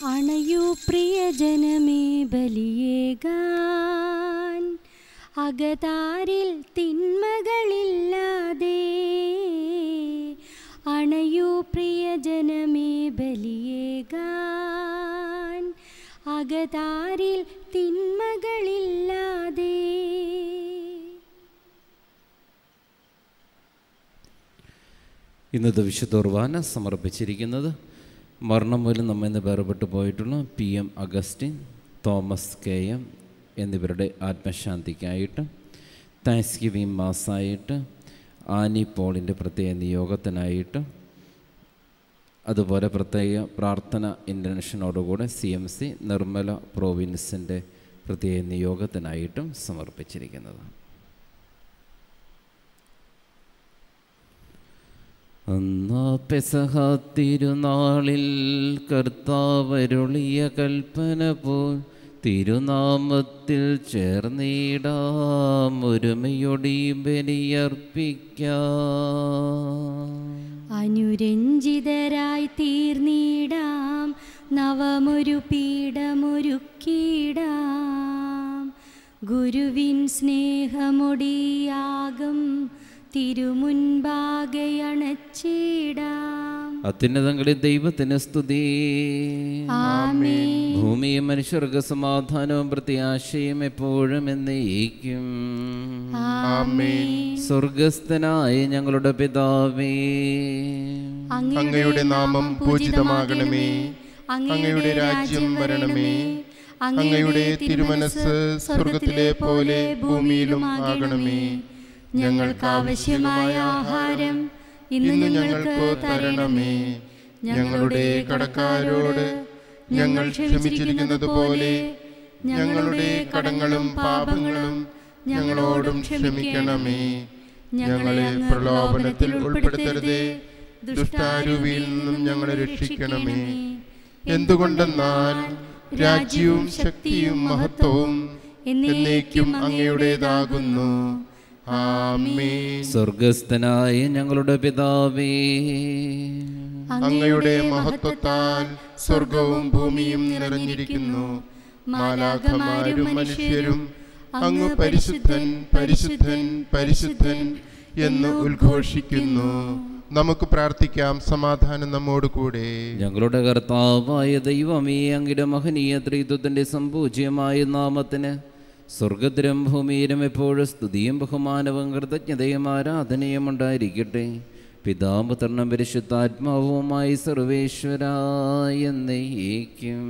അണയൂ പ്രിയജനമേ ബലിയേകാൻ അകതാരിൽ തിന്മകളില്ലാതെ അണയൂ പ്രിയജനമേ ബലിയേകാൻ അകതാരിൽ തിന്മകളില്ലാതെ ഇന്നത്തെ വിശുദ്ധ കുർബാന സമർപ്പിച്ചിരിക്കുന്നത് മരണം മൂലം നമ്മിൽ നിന്ന് വേർപെട്ടു പോയിട്ടുള്ള P M Augustine Thomas K M എന്നിവരുടെ ആത്മശാന്തിക്കായിട്ട് താങ്ക്സ് ഗിവിങ് മാസമായിട്ട് ആനി പോളിൻ്റെ പ്രത്യേക നിയോഗത്തിനായിട്ട് അതുപോലെ പ്രത്യേക പ്രാർത്ഥന ഇൻ്റർനാഷനോടുകൂടെ സി എം സി നിർമ്മല പ്രോവിൻസിൻ്റെ പ്രത്യേക നിയോഗത്തിനായിട്ടും സമർപ്പിച്ചിരിക്കുന്നത് അന്നാ പെസഹ തിരുനാളിൽ കർത്താവരുളിയ കൽപ്പന പോൽ തിരുനാമത്തിൽ ചേർന്നിടാം ഒരുമയൊടി ബലിയർപ്പിക്കാം അനുരഞ്ജിതരായി തീർന്നിടാം നവമൊരു പീഠമൊരുക്കിടാം ഗുരുവിൻ സ്നേഹമൊടിയാകും തിരുമുൻപാകെ അണച്ചിടാം അത്യുന്നതങ്ങളിൽ ദൈവത്തിന് സ്തുതി ആമേൻ ഭൂമിയും മനുഷ്യർക്ക് സമാധാനവും പ്രത്യാശയും എപ്പോഴും എന്നേക്കും ആമേൻ സ്വർഗസ്ഥനായ ഞങ്ങളുടെ പിതാവേ അങ്ങയുടെ നാമം പൂജിതമാകണമേ അങ്ങയുടെ രാജ്യം വരണമേ അങ്ങയുടെ തിരുമനസ് സ്വർഗത്തിലെ പോലെ ഭൂമിയിലും ആകണമേ ഞങ്ങൾക്ക് ആവശ്യമായ ആഹാരം ഇന്ന് ഞങ്ങൾക്ക് തരണമേ ഞങ്ങളുടെ കടക്കാരോട് ഞങ്ങൾ ക്ഷമിച്ചിരിക്കുന്നത് പോലെ ഞങ്ങളുടെ കടങ്ങളും പാപങ്ങളും ഞങ്ങളോടും ക്ഷമിക്കണമേ ഞങ്ങളെ പ്രലോഭനത്തിൽ ഉൾപ്പെടുത്തരുതേ ദുഷ്ടാരൂപിയിൽ നിന്നും ഞങ്ങളെ രക്ഷിക്കണമേ എന്തുകൊണ്ടെന്നാൽ രാജ്യവും ശക്തിയും മഹത്വവും എന്നേക്കും അങ്ങയുടേതാകുന്നു ആമേൻ സ്വർഗസ്ഥനായ ഞങ്ങളുടെ പിതാവേ അങ്ങയുടെ മഹത്വത്താൽ സ്വർഗവും ഭൂമിയും നിറഞ്ഞിരിക്കുന്നു മാലാഖമാരും മനുഷ്യരും അങ്ങ് പരിശുദ്ധൻ പരിശുദ്ധൻ പരിശുദ്ധൻ എന്ന് ഉദ്ഘോഷിക്കുന്നു നമുക്ക് പ്രാർത്ഥിക്കാം സമാധാനം നമ്മോട് കൂടെ ഞങ്ങളുടെ കർത്താവായ ദൈവമേ അങ്ങയുടെ മഹനീയ ത്രിത്വത്തിൻ്റെ സമ്പൂജ്യമായ നാമത്തിന് സ്വർഗത്തിലും ഭൂമിയിലും എപ്പോഴും സ്തുതിയും ബഹുമാനവും കൃതജ്ഞതയും ആരാധനയും ഉണ്ടായിരിക്കട്ടെ പിതാപുത്രനും പരിശുദ്ധാത്മാവുമായി സർവേശ്വരായ എന്നേക്കും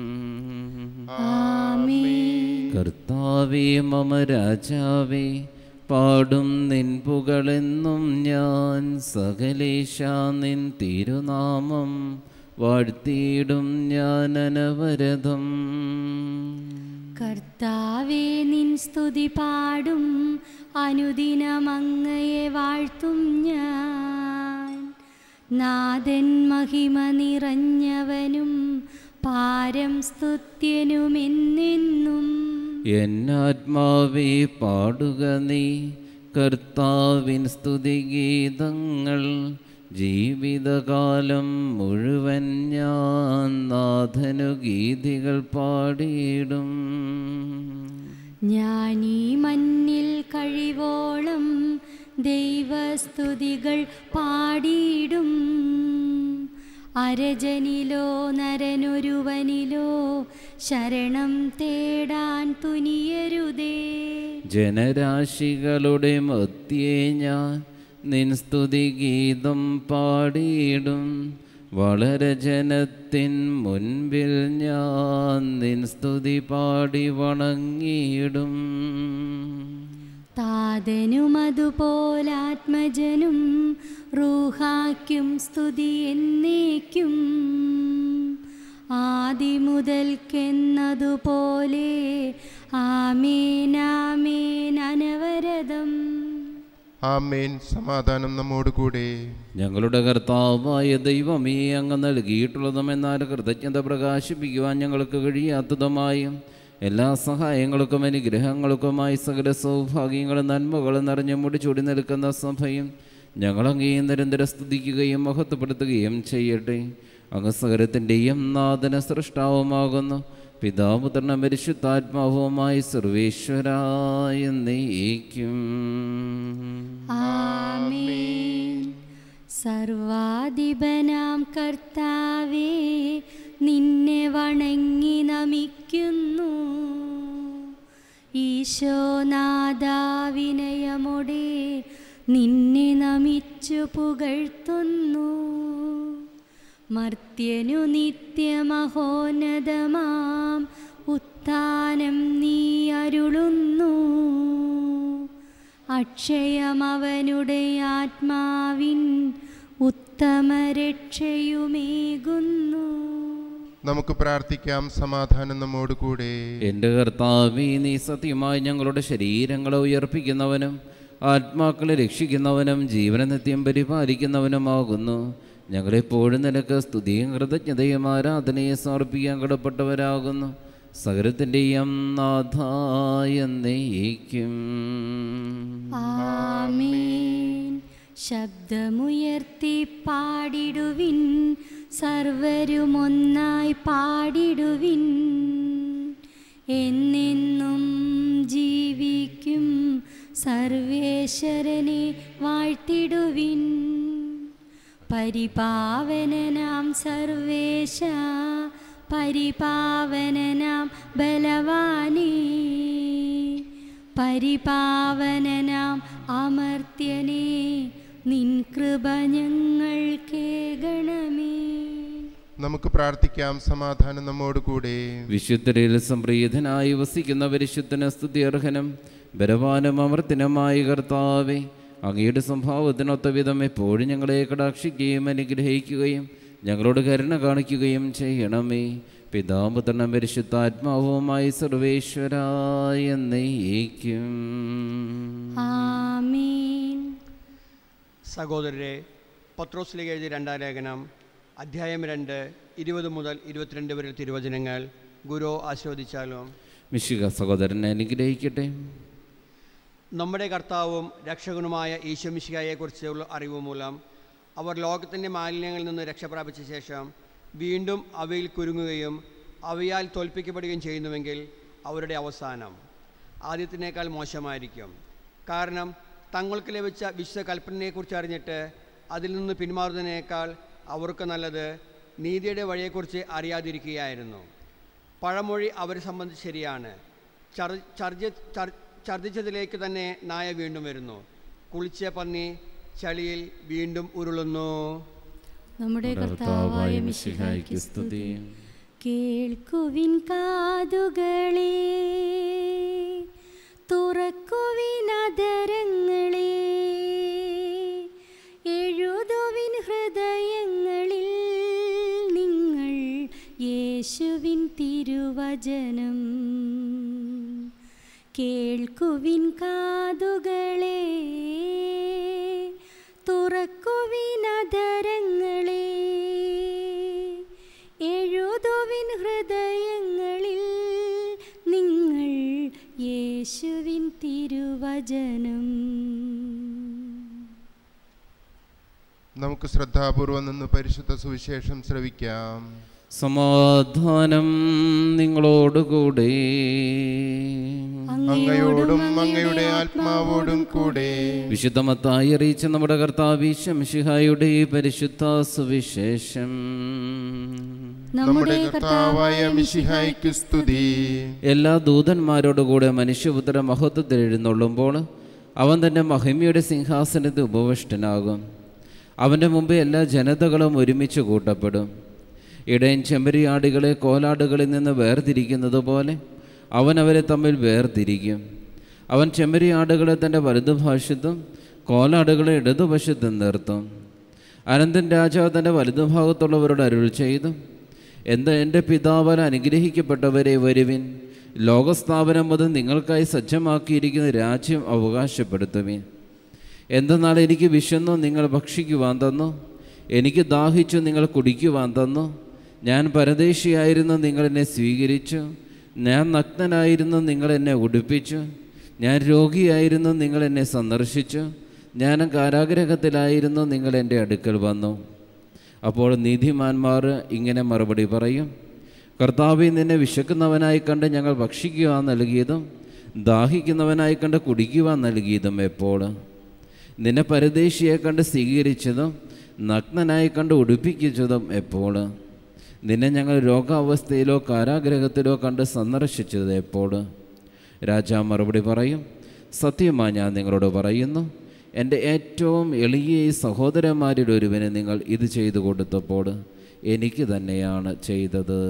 കർത്താവേ മമ രാജാവേ പാടും നിൻ പുകളെന്നും ഞാൻ സകലേശ നിൻ തിരുനാമം വാഴ്ത്തിയിടും ഞാൻ അനവരതം കർത്താവേ നിൻ സ്തുതി പാടും അനുദിനം അങ്ങയെ വാഴ്ത്തും ഞാൻ നാഥൻ മഹിമ നിറഞ്ഞവനും പാരം സ്തുത്യനുമെന്നെന്നും എന്നാത്മാവേ പാടുക നീ കർത്താവിൻ സ്തുതിഗീതങ്ങൾ ജീവിതകാലം മുഴുവൻ ഞാൻ നാഥനു ഗീതികൾ പാടിയിടും ഞാൻ ഈ മണ്ണിൽ കഴിവോളം ദൈവസ്തുതികൾ പാടിയിടും അരജനിലോ നരനൊരുവനിലോ ശരണം തേടാൻ തുനിയരുതേ ജനരാശികളുടെ മധ്യേ ഞാൻ നിൻ സ്തുതിഗീതം പാടിയിടും വളരെ ജനത്തിൻ മുൻപിൽ ഞാൻ നിൻ സ്തുതി പാടി വണങ്ങിയിടും താതനും അതുപോലാത്മജനും റൂഹാക്കും സ്തുതി എന്നേക്കും ആദി മുതൽക്കെന്നതുപോലെ ആമേനാമേൻ അനവരതം ആമേൻ സമാധാനം നമ്മോട് കൂടെ ഞങ്ങളുടെ കർത്താവായ ദൈവമേ അങ്ങ് നൽകിയിട്ടുള്ളതും എന്നാൽ കൃതജ്ഞത പ്രകാശിപ്പിക്കുവാൻ ഞങ്ങൾക്ക് കഴിയാത്തതുമായും എല്ലാ സഹായങ്ങൾക്കും അനുഗ്രഹങ്ങൾക്കുമായി സകല സൗഭാഗ്യങ്ങളും നന്മകളും നിറഞ്ഞു മുടിച്ചൂടി നിൽക്കുന്ന സഭയും ഞങ്ങളങ്ങേ നിരന്തരം സ്തുതിക്കുകയും മഹത്വപ്പെടുത്തുകയും ചെയ്യട്ടെ അങ്ങ് സകലത്തിൻ്റെയും നാഥന സൃഷ്ടാവുമാകുന്നു പിതാപുത്രന പരിശുദ്ധാത്മാവുമായി സർവേശ്വരായ നീക്കും ആമേൻ സർവാധിപനാം കർത്താവേ നിന്നെ വണങ്ങി നമിക്കുന്നു ഈശോനാദാവിനയമോടെ നിന്നെ നമിച്ചു പുകഴ്ത്തുന്നു മർത്യനു നിത്യമഹോന്നതമാം ഉത്ഥാനം നീ അരുളുന്നു അക്ഷയമവനുടെ ആത്മാവിൻ ഉത്തമ രക്ഷയുമേകുന്നു നമുക്ക് പ്രാർത്ഥിക്കാം സമാധാനം നമ്മോട് കൂടെ എൻ്റെ കർത്താവേ നീ സത്യമായി ഞങ്ങളുടെ ശരീരങ്ങളെ ഉയർപ്പിക്കുന്നവനും ആത്മാക്കളെ രക്ഷിക്കുന്നവനും ജീവന നിത്യം പരിപാലിക്കുന്നവനുമാകുന്നു ഞങ്ങളെപ്പോഴും നിനക്ക് സ്തുതിയും കൃതജ്ഞതയും ആരാധനയെ സമർപ്പിക്കാൻ കടപ്പെട്ടവരാകുന്നു സകലത്തിൻ്റെയും നാഥായ നയിക്കും ആമേൻ ശബ്ദമുയർത്തി പാടിടുവിൻ സർവരുമൊന്നായി പാടിടുവിൻ എന്നെന്നും ജീവിക്കും സർവേശ്വരനെ വാഴ്ത്തിടുവിൻ പരിപാവനനാം സർവേശ പരിപാവനനാം ബലവാനേ പരിപാവനനാം അമർത്യനേ നിൻ കൃപ ഞങ്ങൾ കേകണമേ നമുക്ക് പ്രാർത്ഥിക്കാം സമാധാനം നമ്മോട് കൂടെ വിശുദ്ധരിൽ സംപ്രീതനായി വസിക്കുന്ന പരിശുദ്ധന സ്തുതിയർഹനം ബലവാനും അമർത്തിനുമായ കർത്താവെ അങ്ങയുടെ സംഭാവത്തിനൊത്ത വിധം എപ്പോഴും ഞങ്ങളെ കടാക്ഷിക്കുകയും അനുഗ്രഹിക്കുകയും ഞങ്ങളോട് കരുണ കാണിക്കുകയും ചെയ്യണമേ പിതാപുത്രനും പരിശുദ്ധാത്മാവുമായി സർവേശ്വരായ നയിക്കും ആമേൻ സഹോദരരെ പത്രോസിലേക്ക് എഴുതിയ രണ്ടാം ലേഖനം അധ്യായം രണ്ട് ഇരുപത് മുതൽ ഇരുപത്തിരണ്ട് വരെ തിരുവചനങ്ങൾ ഗുരു ആസ്വദിച്ചാലും മിശിക സഹോദരനെ അനുഗ്രഹിക്കട്ടെ നമ്മുടെ കർത്താവും രക്ഷകനുമായ ഈശോമിശിഹായെക്കുറിച്ചുള്ള അറിവ് മൂലം അവർ ലോകത്തിൻ്റെ മാലിന്യങ്ങളിൽ നിന്ന് രക്ഷ പ്രാപിച്ച ശേഷം വീണ്ടും അവയിൽ കുരുങ്ങുകയും അവയാൽ തോൽപ്പിക്കപ്പെടുകയും ചെയ്യുന്നുവെങ്കിൽ അവരുടെ അവസാനം ആദ്യത്തിനേക്കാൾ മോശമായിരിക്കും കാരണം തങ്ങൾക്ക് ലഭിച്ച വിശുദ്ധ കൽപ്പനയെക്കുറിച്ച് അറിഞ്ഞിട്ട് അതിൽ നിന്ന് പിന്മാറുന്നതിനേക്കാൾ അവർക്ക് നല്ലത് നീതിയുടെ വഴിയെക്കുറിച്ച് അറിയാതിരിക്കുകയായിരുന്നു പഴമൊഴി അവരെ സംബന്ധിച്ച് ശരിയാണ് ചർ ചർജ ചർ ഛർദ്ദിച്ചതിലേക്ക് തന്നെ നായ വീണ്ടും വരുന്നു കുളിച്ച പന്നി ചളിയിൽ വീണ്ടും ഉരുളുന്നു നമ്മുടെ കർത്താവായ മിശിഹായ്ക്ക് സ്തുതി കേൾക്കുവിൻ കാതുകളെ തുറക്കുവിൻ അതരങ്ങളെ എഴുതുവിൻ ഹൃദയങ്ങളിൽ നിങ്ങൾ യേശുവിൻ തിരുവചനം കേൾക്കുവിൻ കാതുകളെ തുറക്കുവിൻ അതരങ്ങളെ എഴുതുവിൻ ഹൃദയങ്ങളിൽ നിങ്ങൾ യേശുവിൻ തിരുവചനം നമുക്ക് ശ്രദ്ധാപൂർവം നിന്ന് പരിശുദ്ധ സുവിശേഷം ശ്രവിക്കാം സമാധാനം നിങ്ങളോടുകൂടെ അങ്ങയോടും അങ്ങയുടെ ആത്മാവോടും കൂടെ വിശുദ്ധമത്തായി അറിയിച്ച നമ്മുടെ കർത്താവിശംഷിഹായുടെ പരിശുദ്ധ സുവിശേഷം നമ്മുടെ കർത്താവായ മിശിഹായ്ക്ക് സ്തുതി എല്ലാ ദൂതന്മാരോടുകൂടെ മനുഷ്യപുത്ര മഹത്വത്തിൽ എഴുന്നള്ളുമ്പോൾ അവൻ തൻ്റെ മഹിമയുടെ സിംഹാസനത്തിൽ ഉപവിഷ്ടനാകും അവൻ്റെ മുമ്പ് എല്ലാ ജനതകളും ഒരുമിച്ച് കൂട്ടപ്പെടും ഇടയൻ ചെമ്പരിയാടുകളെ കോലാടുകളിൽ നിന്ന് വേർതിരിക്കുന്നത് പോലെ അവൻ അവരെ തമ്മിൽ വേർതിരിക്കും അവൻ ചെമ്മരിയാടുകളെ തൻ്റെ വലതുഭാഷത്തും കോലാടുകളെ ഇടതുവശത്തും നിർത്തും അനന്തൻ രാജാവ് തൻ്റെ വലതുഭാഗത്തുള്ളവരോട് അരുൾ ചെയ്തു എന്താ എൻ്റെ പിതാവൻ അനുഗ്രഹിക്കപ്പെട്ടവരെ വരുവിൻ ലോകസ്ഥാപനം മുതൽ നിങ്ങൾക്കായി സജ്ജമാക്കിയിരിക്കുന്ന രാജ്യം അവകാശപ്പെടുത്തുവിൻ എന്തെന്നാൽ എനിക്ക് വിശന്നു നിങ്ങൾ ഭക്ഷിക്കുവാൻ തന്നു എനിക്ക് ദാഹിച്ചു നിങ്ങൾ കുടിക്കുവാൻ തന്നു ഞാൻ പരദേശിയായിരുന്നു നിങ്ങൾ എന്നെ സ്വീകരിച്ചു ഞാൻ നഗ്നനായിരുന്നു നിങ്ങൾ എന്നെ ഉടുപ്പിച്ചു ഞാൻ രോഗിയായിരുന്നു നിങ്ങൾ എന്നെ സന്ദർശിച്ചു ഞാൻ കാരാഗ്രഹത്തിലായിരുന്നു നിങ്ങൾ എൻ്റെ അടുക്കൽ വന്നു അപ്പോൾ നീതിമാന്മാർ ഇങ്ങനെ മറുപടി പറയും കർത്താവെ നിന്നെ വിശക്കുന്നവനായി കണ്ട് ഞങ്ങൾ ഭക്ഷിക്കുവാൻ നൽകിയതും ദാഹിക്കുന്നവനായി കണ്ട് കുടിക്കുവാൻ നൽകിയതും എപ്പോൾ നിന്നെ പരദേശിയെ കണ്ട് സ്വീകരിച്ചതും നഗ്നനായി കണ്ട് ഉടുപ്പിച്ചതും എപ്പോൾ നിന്നെ ഞങ്ങൾ രോഗാവസ്ഥയിലോ കാരാഗ്രഹത്തിലോ കണ്ട് സന്ദർശിച്ചത് എപ്പോൾ രാജാ മറുപടി പറയും സത്യമായി ഞാൻ നിങ്ങളോട് പറയുന്നു എൻ്റെ ഏറ്റവും എളിയ ഈ സഹോദരന്മാരിൽ ഒരുവന് നിങ്ങൾ ഇത് ചെയ്തു കൊടുത്തപ്പോൾ എനിക്ക് തന്നെയാണ് ചെയ്തത്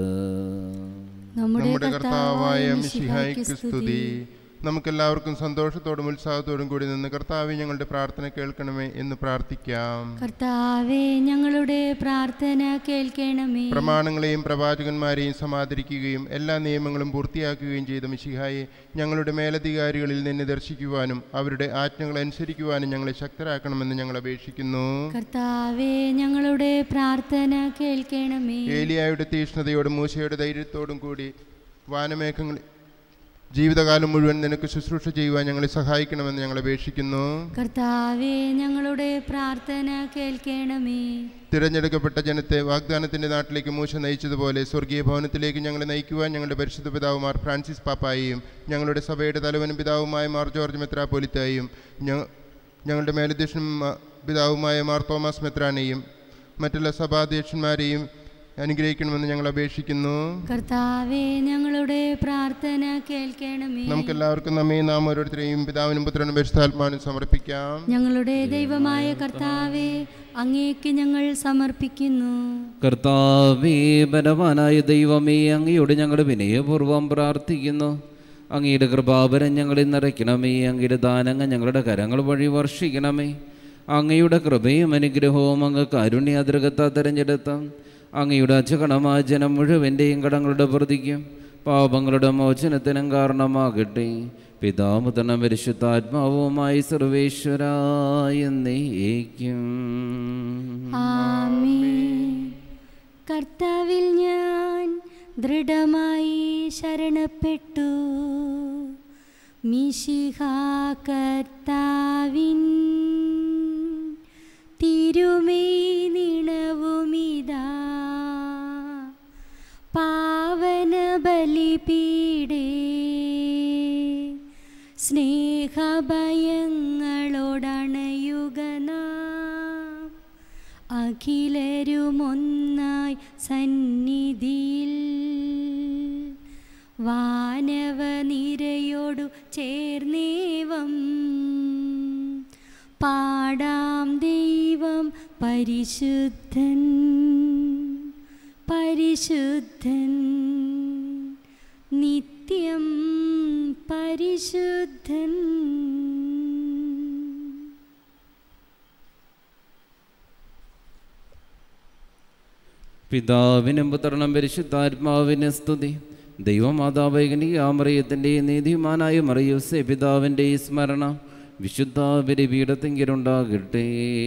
നമ്മുടെ കർത്താവായ മിശിഹായ്ക്ക് സ്തുതി നമുക്കെല്ലാവർക്കും സന്തോഷത്തോടും ഉത്സാഹത്തോടും കൂടി നിന്ന് കർത്താവെ ഞങ്ങളുടെ പ്രാർത്ഥന കേൾക്കണമേ എന്ന് പ്രാർത്ഥിക്കാം കർത്താവേ ഞങ്ങളുടെ പ്രാർത്ഥന കേൾക്കണമേ പ്രമാണങ്ങളെയും പ്രവാചകന്മാരെയും സമാദരിക്കുകയും എല്ലാ നിയമങ്ങളും പൂർത്തിയാക്കുകയും ചെയ്ത മിശിഹായെ ഞങ്ങളുടെ മേലധികാരികളിൽ നിന്ന് ദർശിക്കുവാനും അവരുടെ ആജ്ഞകൾ അനുസരിക്കുവാനും ഞങ്ങളെ ശക്തരാക്കണമെന്ന് ഞങ്ങൾ അപേക്ഷിക്കുന്നു കർത്താവേ ഞങ്ങളുടെ പ്രാർത്ഥന കേൾക്കണമേ ഏലിയായുടെ തീഷ്ണതയോടും മൂശയുടെ ധൈര്യത്തോടും കൂടി വാനമേഘങ്ങളിൽ ജീവിതകാലം മുഴുവൻ നിനക്ക് ശുശ്രൂഷ ചെയ്യുവാൻ ഞങ്ങളെ സഹായിക്കണമെന്ന് ഞങ്ങൾ അപേക്ഷിക്കുന്നു കർത്താവേ ഞങ്ങളുടെ പ്രാർത്ഥന കേൾക്കണമേ തിരഞ്ഞെടുക്കപ്പെട്ട ജനത്തെ വാഗ്ദാനത്തിന്റെ നാട്ടിലേക്ക് മൂശ നയിച്ചതുപോലെ സ്വർഗീയ ഭവനത്തിലേക്ക് ഞങ്ങളെ നയിക്കുവാൻ ഞങ്ങളുടെ പരിശുദ്ധ പിതാവുമാർ ഫ്രാൻസിസ് പാപ്പായെയും ഞങ്ങളുടെ സഭയുടെ തലവനും പിതാവുമായ മാർ ജോർജ് മെത്രാപോലിത്തായും ഞ- ഞങ്ങളുടെ മേലധ്യക്ഷനും മ- പിതാവുമായ മാർ തോമസ് മെത്രാനെയും മറ്റുള്ള സഭാധ്യക്ഷന്മാരെയും അനുഗ്രഹിക്കണമെന്ന് ഞങ്ങൾ അപേക്ഷിക്കുന്നു കർത്താവേ ഞങ്ങളുടെ പ്രാർത്ഥന കേൾക്കണമേ നമുക്കെല്ലാവർക്കും നമ്മെ നാം ഓരോരുത്തരെയും പിതാവിനും പുത്രനും പരിശുദ്ധാത്മാവിനും സമർപ്പിക്കാം ഞങ്ങളുടെ ദൈവമായ കർത്താവേ അങ്ങേക്ക് ഞങ്ങൾ സമർപ്പിക്കുന്നു കർത്താവേ ബലവാനായ ദൈവമേ അങ്ങയോട് ഞങ്ങൾ വിനയപൂർവ്വം പ്രാർത്ഥിക്കുന്നു അങ്ങയുടെ കൃപാപരം ഞങ്ങളിൽ നിറയ്ക്കണമേ അങ്ങയുടെ ദാനങ്ങൾ ഞങ്ങളുടെ കരങ്ങൾ വഴി വർഷിക്കണമേ അങ്ങയുടെ കൃപയും അനുഗ്രഹവും അങ്ങ് കാരുണ്യാതൃകത്താ തിരഞ്ഞെടുത്ത അങ്ങയുടെ അജഗണമായ ജനം മുഴുവൻ്റെയും കടങ്ങളുടെ പ്രതിക്കും പാപങ്ങളുടെ മോചനത്തിനും കാരണമാകട്ടെ പിതാമുതന പരിശുദ്ധാത്മാവുമായി സർവേശ്വരായ എന്നേക്കും ആമേൻ കർത്താവിൽ ഞാൻ ദൃഢമായി ശരണപ്പെട്ടു മിശിഹ കർത്താവിൻ തിരുമേ നിണവുമിതാ പാവന ബലിപീഡേ സ്നേഹഭയങ്ങളോടണയുക നാം അഖിലരുമൊന്നായി സന്നിധിയിൽ വാനവ നിരയോടു ചേർന്നേവം പാടാം ദൈവം പരിശുദ്ധൻ പരിശുദ്ധൻ നിത്യം പരിശുദ്ധൻ പിതാവിനും പുത്രനും പരിശുദ്ധാത്മാവിന് സ്തുതി ദൈവമാതാവൈകനികാമറിയത്തിൻ്റെ നീതിമാനായ മറിയൂസെ പിതാവിൻ്റെ സ്മരണ വിശുദ്ധ ബലിപീഠത്തെങ്കിലുണ്ടാകട്ടെ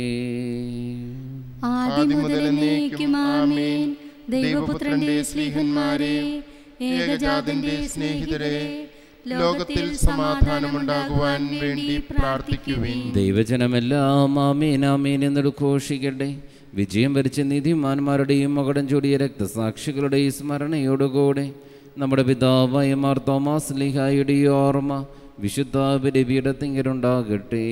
ആദ്യം മുതൽ എന്നേക്കും ആമേൻ ദൈവപുത്രന്റെ സ്നേഹന്മാരെ ഏകജാതന്റെ സ്നേഹിതരെ ലോകത്തിൽ സമാധാനമുണ്ടാകുവാൻ വേണ്ടി പ്രാർത്ഥിക്കുവിൻ ദൈവജനമെല്ലാം ആമീൻ ആമീൻ എന്നെടുഘോഷിക്കട്ടെ വിജയം വരിച്ച നീതിമാന്മാരുടെയും മകടം ചൂടിയ രക്തസാക്ഷികളുടെയും സ്മരണയോടുകൂടെ നമ്മുടെ പിതാവായ മാർ തോമാസ് ലിഹായുടെ ഓർമ്മ വിശുദ്ധ ബലിപീഠത്തിങ്കലുണ്ടാകട്ടെ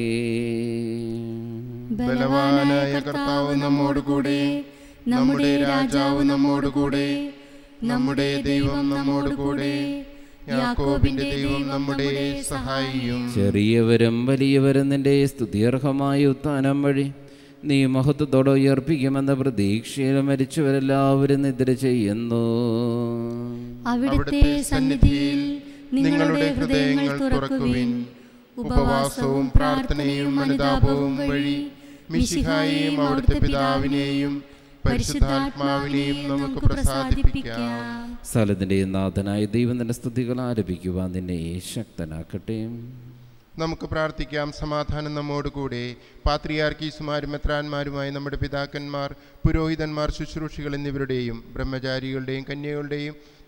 ബലവാനായ കർത്താവ് നമ്മോടുകൂടെ നമ്മുടെ രാജാവ് നമ്മോടുകൂടെ നമ്മുടെ ദൈവം നമ്മോടുകൂടെ യാക്കോബിന്റെ ദൈവം നമ്മുടെ സഹായിയും ചെറിയവരും വലിയവരും നിന്റെ സ്തുത്യർഹമായ ഉത്ഥാനം വഴി നീ മഹത്വത്തോടെ ഉയർപ്പിക്കുമെന്ന പ്രതീക്ഷയിൽ മരിച്ചവരെല്ലാവരും നിദ്ര ചെയ്യുന്നു അവിടുത്തെ സന്നിധിയിൽ നിങ്ങളുടെ ഹൃദയങ്ങൾ തുറക്കുവിൻ ഉപവാസവും പ്രാർത്ഥനയും അനുതാപവും വഴി മിശിഹായെയും അവിടുത്തെ പിതാവിനെയും പരിശുദ്ധാത്മാവിനെയും നമുക്ക് പ്രസാദിപ്പിക്കാം സ്ഥലത്തിൻ്റെ നാഥനായ ദൈവത്തിൻ്റെ സ്തുതികൾ ആരംഭിക്കുവാൻ നിന്നെ ശക്തനാക്കട്ടെ നമുക്ക് പ്രാർത്ഥിക്കാം സമാധാനം നമ്മോടുകൂടെ പാത്രിയാർക്കീസുമാരും മെത്രാന്മാരുമായി നമ്മുടെ പിതാക്കന്മാർ പുരോഹിതന്മാർ ശുശ്രൂഷികൾ എന്നിവരുടെയും ബ്രഹ്മചാരികളുടെയും കന്യകളുടെയും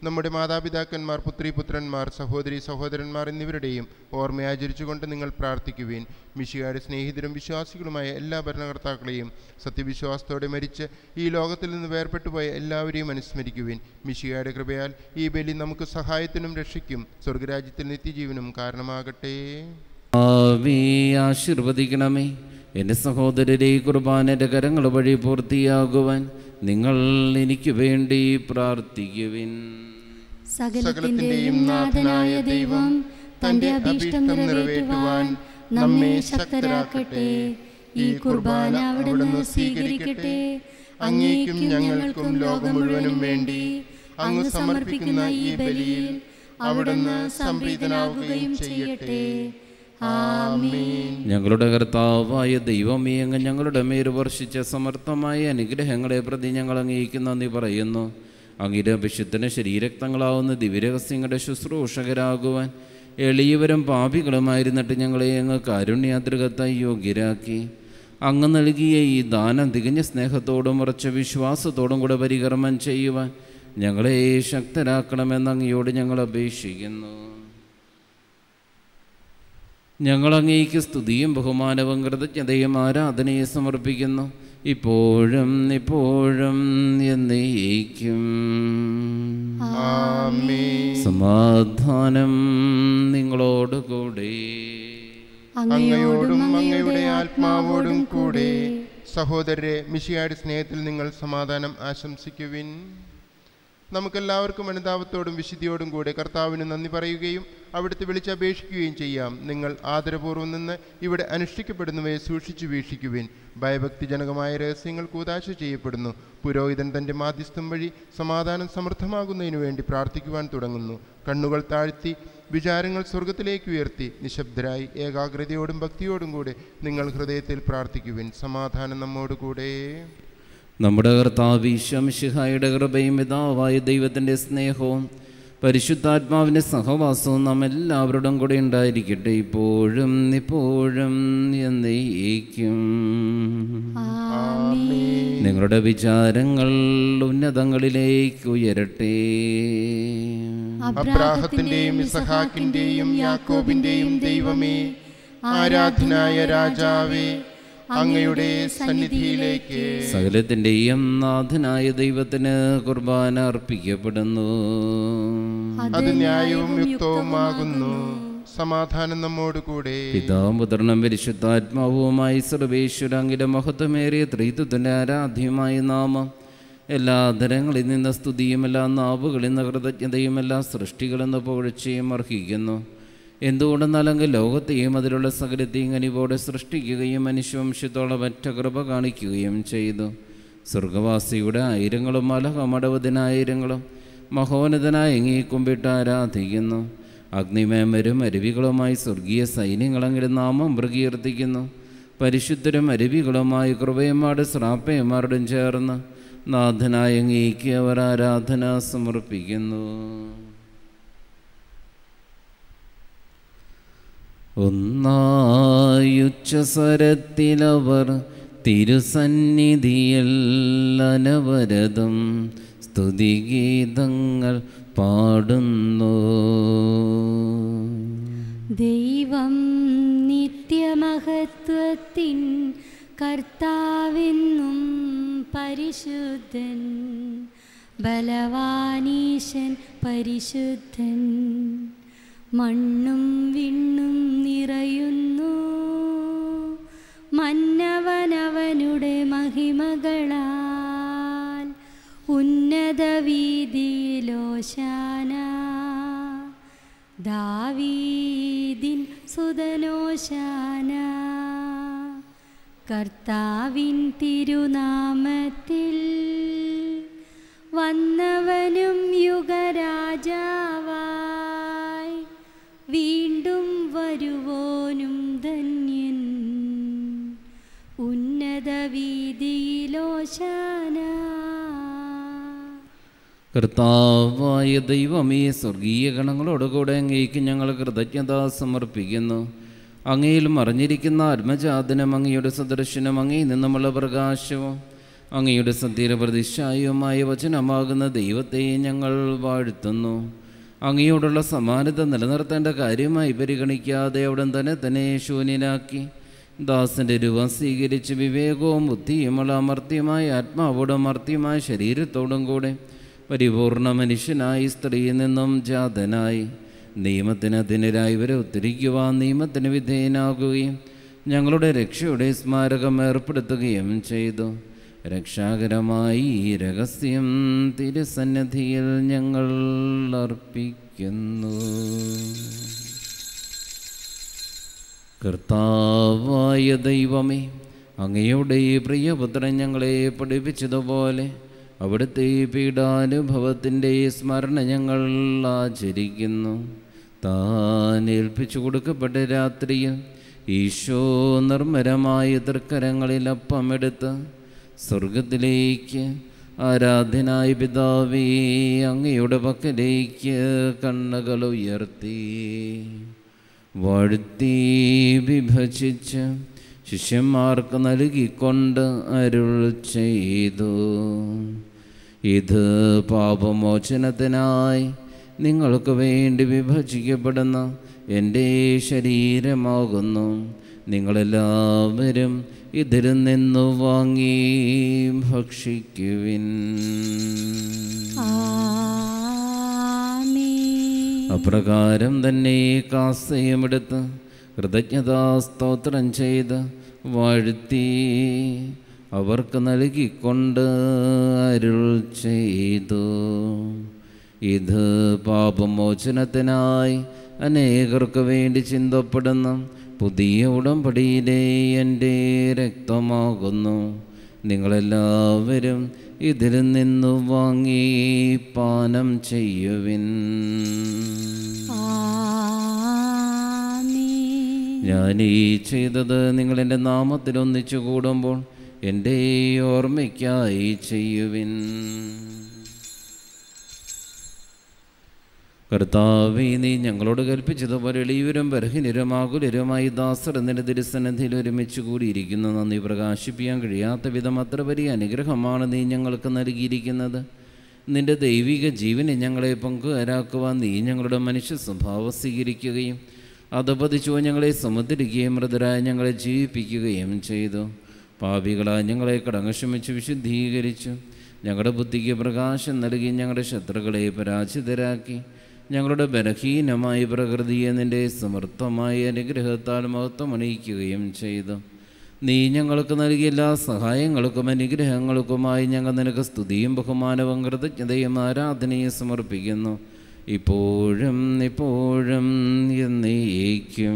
നമ്മുടെ മാതാപിതാക്കന്മാർ പുത്രി പുത്രന്മാർ സഹോദരി സഹോദരന്മാർ എന്നിവരുടെയും ഓർമ്മ ആചരിച്ചുകൊണ്ട് നിങ്ങൾ പ്രാർത്ഥിക്കുവിൻ മിശിയുടെ സ്നേഹിതരും വിശ്വാസികളുമായ എല്ലാ ഭരണകർത്താക്കളെയും സത്യവിശ്വാസത്തോടെ മരിച്ച് ഈ ലോകത്തിൽ നിന്ന് വേർപെട്ടുപോയ എല്ലാവരെയും അനുസ്മരിക്കുവിൻ മിശിയുടെ കൃപയാൽ ഈ ബലി നമുക്ക് സഹായത്തിനും രക്ഷയ്ക്കും സ്വർഗരാജ്യത്തിൽ നിത്യജീവനും കാരണമാകട്ടെ ആവേ ആശീർവദിക്കണമേ എൻ്റെ സഹോദരരെ ഈ കുർബാനയുടെ കരങ്ങൾ വഴി പൂർത്തിയാകുവാൻ നിങ്ങൾ എനിക്ക് വേണ്ടി പ്രാർത്ഥിക്കുവിൻ സകലത്തിന്റെയും നാഥനായ ദൈവം തന്റെ അഭീഷ്ടം നിറവേറ്റുവാൻ നമ്മെ ശക്തരാക്കട്ടെ ഈ കുർബാന അവിടുന്ന് സ്വീകരിക്കട്ടെ അങ്ങേക്കും ഞങ്ങൾക്കും ലോകം മുഴുവനും വേണ്ടി അങ്ങ് സമർപ്പിക്കുന്ന ഈ ബലിയിൽ അവിടുന്ന് സംപ്രീതനാവുകയും ചെയ്യട്ടെ ആമേൻ ഞങ്ങളുടെ കർത്താവായ ദൈവമേ അങ്ങ് ഞങ്ങളുടെ മേൽ വർഷിച്ച സമർത്ഥമായ അനുഗ്രഹങ്ങളെ പ്രതി ഞങ്ങൾ അംഗീകരിക്കുന്ന നന്ദി പറയുന്നു അങ്ങയുടെ അഭിഷത്തിന് ശരീരക്തങ്ങളാവുന്ന ദിവ്യരഹസ്യങ്ങളുടെ ശുശ്രൂഷകരാകുവാൻ എളിയവരും പാപികളുമായിരുന്നിട്ട് ഞങ്ങളെ അങ്ങ് കാരുണ്യാതൃകത്തായി യോഗ്യരാക്കി അങ്ങ് നൽകിയ ഈ ദാനം തികഞ്ഞ സ്നേഹത്തോടും ഉറച്ച വിശ്വാസത്തോടും കൂടെ പരികർമ്മം ചെയ്യുവാൻ ഞങ്ങളെ ശക്തരാക്കണമെന്ന് അങ്ങയോട് ഞങ്ങൾ അപേക്ഷിക്കുന്നു ഞങ്ങൾ അങ്ങേക്ക് സ്തുതിയും ബഹുമാനവും കൃതജ്ഞതയും ആരാധനയും സമർപ്പിക്കുന്നു ഇപ്പോഴും ഇപ്പോഴും എന്നേക്കും സമാധാനം നിങ്ങളോട് കൂടെ അങ്ങയോടും അങ്ങയുടെ ആത്മാവോടും കൂടെ സഹോദരരെ മിഷിയായുടെ സ്നേഹത്തിൽ നിങ്ങൾ സമാധാനം ആശംസിക്കുവിൻ നമുക്കെല്ലാവർക്കും അനുതാപത്തോടും വിശുദ്ധിയോടും കൂടെ കർത്താവിന് നന്ദി പറയുകയും അവിടുത്തെ വിളിച്ചപേക്ഷിക്കുകയും ചെയ്യാം നിങ്ങൾ ആദരപൂർവ്വം നിന്ന് ഇവിടെ അനുഷ്ഠിക്കപ്പെടുന്നവയെ സൂക്ഷിച്ചു വീക്ഷിക്കുവിൻ ഭയഭക്തിജനകമായ രഹസ്യങ്ങൾ കൂതാശ ചെയ്യപ്പെടുന്നു പുരോഹിതൻ തൻ്റെ മാധ്യസ്ഥം വഴി സമാധാനം സമൃദ്ധമാകുന്നതിനു വേണ്ടി പ്രാർത്ഥിക്കുവാൻ തുടങ്ങുന്നു കണ്ണുകൾ താഴ്ത്തി വിചാരങ്ങൾ സ്വർഗത്തിലേക്ക് ഉയർത്തി നിശബ്ദരായി ഏകാഗ്രതയോടും ഭക്തിയോടും കൂടെ നിങ്ങൾ ഹൃദയത്തിൽ പ്രാർത്ഥിക്കുവിൻ സമാധാനം നമ്മോടുകൂടെ നമ്മുടെ കർത്താവ് ഈശ്വമിഷിഹായുടെ കൃപയും പിതാവായ ദൈവത്തിൻ്റെ സ്നേഹവും പരിശുദ്ധാത്മാവിൻ്റെ സഹവാസവും നാം എല്ലാവരോടും കൂടെ ഉണ്ടായിരിക്കട്ടെ ഇപ്പോഴും ഇപ്പോഴും എന്നേക്കും നിങ്ങളുടെ വിചാരങ്ങൾ ഉന്നതങ്ങളിലേക്ക് ഉയരട്ടെ അബ്രാഹത്തിന്റെയും ഇസഹാക്കിന്റെയും യാക്കോബിന്റെയും ദൈവമേ ആരാധനായ രാജാവേ അങ്ങയുടെ സന്നിധിയിലേക്ക് സകലത്തിൻ്റെയും നാഥനായ ദൈവത്തിന് കുർബാന അർപ്പിക്കപ്പെടുന്നു അത് ന്യായവും യുക്തവുമാകുന്നു സമാധാനം നമ്മോടുകൂടെ പിതാവും പുത്രനും പരിശുദ്ധാത്മാവുമായി സർവേശ്വരാങ്കിന്റെ മഹത്വമേറിയ ത്രിത്വത്തിൻ്റെ ആരാധ്യമായ നാമം എല്ലാ ധരങ്ങളിൽ നിന്ന് സ്തുതിയും എല്ലാ നാവുകളിൽ നിന്ന് കൃതജ്ഞതയും എല്ലാ സൃഷ്ടികളിൽ നിന്ന് പുകഴ്ചയും അർഹിക്കുന്നു എന്തുകൊണ്ടെന്നാൽ അങ്ങ് ലോകത്തെയും അതിലുള്ള സകലത്തെയും കനിവോടെ സൃഷ്ടിക്കുകയും മനുഷ്യവംശത്തോളം ഒറ്റ കൃപ കാണിക്കുകയും ചെയ്തു സ്വർഗവാസിയുടെ ആയിരങ്ങളും മലകമടവതിനായിരങ്ങളും മഹോന്നതനായ എങ്ങി കുമ്പിട്ട് ആരാധിക്കുന്നു അഗ്നിമേമരും അരുവികളുമായി സ്വർഗീയ സൈന്യങ്ങളങ്ങിടെ നാമം പ്രകീർത്തിക്കുന്നു പരിശുദ്ധരും അരുവികളുമായി കൃപയമാട് ശ്രാപ്പയമാരോടും ചേർന്ന് നാഥനായ അങ്ങേക്ക് അവർ ആരാധന സമർപ്പിക്കുന്നു ഒന്നായുച്ചസ്വരത്തിലവർ തിരുസന്നിധിയിൽ അനവരതം സ്തുതിഗീതങ്ങൾ പാടുന്നു ദൈവം നിത്യമഹത്വത്തിൻ കർത്താവെന്നും പരിശുദ്ധൻ ബലവാനീശൻ പരിശുദ്ധൻ മണ്ണും വിണ്ണും നിറയുന്നു മന്നവനവനുടെ മഹിമകളാൽ ഉന്നത വീതിയിലോശാന ദാവീദിൻ സുതനോശാന കർത്താവിൻ തിരുനാമത്തിൽ വന്നവനും യുഗരാജാവായി വീണ്ടും വരുവോനും ധന്യൻ ഉന്നത വീതിയിലോശാന കർത്താവായ ദൈവമേ സ്വർഗീയ ഗണങ്ങളോടുകൂടെ അങ്ങേക്ക് ഞങ്ങൾ കൃതജ്ഞത സമർപ്പിക്കുന്നു അങ്ങയിൽ മറിഞ്ഞിരിക്കുന്ന ആത്മജാതനം അങ്ങയുടെ സദർശനം അങ്ങയിൽ നിന്നുമുള്ള പ്രകാശവും അങ്ങയുടെ സത്യപ്രതിഷ്ഠായുമായ വചനമാകുന്ന ദൈവത്തെ ഞങ്ങൾ വാഴ്ത്തുന്നു അങ്ങയോടുള്ള സമാനത നിലനിർത്തേണ്ട കാര്യമായി പരിഗണിക്കാതെ അവിടെ തന്നെ തന്നെ ശൂന്യനാക്കി ദാസന്റെ രൂപം സ്വീകരിച്ച് വിവേകവും ബുദ്ധിയുമുള്ള അമർത്യമായ ആത്മാവോടും അമർത്യമായ ശരീരത്തോടും കൂടെ പരിപൂർണ മനുഷ്യനായി സ്ത്രീയിൽ നിന്നും ജാതനായി നിയമത്തിന് അതിനെതിരായി ഇവരെ ഉത്തരിക്കുവാൻ നിയമത്തിന് വിധേയനാകുകയും ഞങ്ങളുടെ രക്ഷയുടെ സ്മാരകം ഏർപ്പെടുത്തുകയും ചെയ്തു രക്ഷാകരമായി ഈ രഹസ്യം തിരുസന്നിധിയിൽ ഞങ്ങൾ അർപ്പിക്കുന്നു കർത്താവായ ദൈവമേ അങ്ങയുടെ ഈ പ്രിയപുത്രൻ ഞങ്ങളെ പഠിപ്പിച്ചതുപോലെ അവിടുത്തെ ഈ പീഡാനുഭവത്തിൻ്റെ സ്മരണ ഞങ്ങൾ ആചരിക്കുന്നു താൻ ഏൽപ്പിച്ചു കൊടുക്കപ്പെട്ട രാത്രിയിൽ ഈശോ നിർമ്മരമായ തൃക്കരങ്ങളിൽ അപ്പമെടുത്ത് സ്വർഗത്തിലേക്ക് ആരാധനായ പിതാവേ അങ്ങയുടെ പക്കലേക്ക് കണ്ണുകൾ ഉയർത്തി വാഴ്ത്തി വിഭജിച്ച് ശിഷ്യന്മാർക്ക് നൽകിക്കൊണ്ട് അരുൾ ചെയ്തു ഇത് പാപമോചനത്തിനായി നിങ്ങൾക്ക് വേണ്ടി വിഭജിക്കപ്പെടുന്ന എൻ്റെ ശരീരമാകുന്നു നിങ്ങളെല്ലാവരും ഇതിൽ നിന്നു വാങ്ങി ഭക്ഷിക്കുവിൻ ആമേൻ അപ്രകാരം തന്നെ കാസയുമെടുത്ത് കൃതജ്ഞതാസ്തോത്രം ചെയ്ത് വാഴ്ത്തി അവർക്ക് നൽകിക്കൊണ്ട് അരുൾ ചെയ്തു ഇത് പാപമോചനത്തിനായി അനേകർക്ക് വേണ്ടി ചിന്തപ്പെടുന്ന പുതിയ ഉടമ്പടിയിലെ എൻ്റെ രക്തമാകുന്നു നിങ്ങളെല്ലാവരും ഇതിൽ നിന്നു വാങ്ങി പാനം ചെയ്യുവിൻ ആമേൻ ഞാൻ ഈ ചെയ്തത് നിങ്ങൾ എൻ്റെ നാമത്തിൽ ഒന്നിച്ചു കൂടുമ്പോൾ എൻ്റെ ഓർമ്മയ്ക്കായി ചെയ്യുവിൻ കർത്താവേ നീ ഞങ്ങളോട് കൽപ്പിച്ചതുപോലെ എളിയവരും ബർഹിനരും ആകുലരുമായി ദാസർ എന്നിൻ്റെ തിരുസന്നിധിയിൽ ഒരുമിച്ച് കൂടിയിരിക്കുന്നു നന്ദി പ്രകാശിപ്പിക്കാൻ കഴിയാത്ത വിധം അത്ര വലിയ അനുഗ്രഹമാണ് നീ ഞങ്ങൾക്ക് നൽകിയിരിക്കുന്നത് നിന്റെ ദൈവിക ജീവനെ ഞങ്ങളെ പങ്കുകാരാക്കുവാൻ നീ ഞങ്ങളുടെ മനുഷ്യ സ്വഭാവം സ്വീകരിക്കുകയും അധപതിച്ചോ ഞങ്ങളെ സമുദ്രിക്കുകയും മൃതരായ ഞങ്ങളെ ജീവിപ്പിക്കുകയും ചെയ്തു പാപികളായ ഞങ്ങളെ കടങ്ങക്ഷമിച്ച് വിശുദ്ധീകരിച്ചു ഞങ്ങളുടെ ബുദ്ധിക്ക് പ്രകാശം നൽകി ഞങ്ങളുടെ ശത്രുക്കളെ പരാജിതരാക്കി ഞങ്ങളുടെ ബലഹീനമായ പ്രകൃതിയെ നിന്റെ സമർത്ഥമായ അനുഗ്രഹത്താൽ മഹത്വമണിയിക്കുകയും ചെയ്തു നീ ഞങ്ങൾക്ക് നൽകിയ എല്ലാ സഹായങ്ങൾക്കും അനുഗ്രഹങ്ങൾക്കുമായി ഞങ്ങൾ നിനക്ക് സ്തുതിയും ബഹുമാനവും കൃതജ്ഞതയും ആരാധനയും സമർപ്പിക്കുന്നു ഇപ്പോഴും ഇപ്പോഴും എന്നേക്കും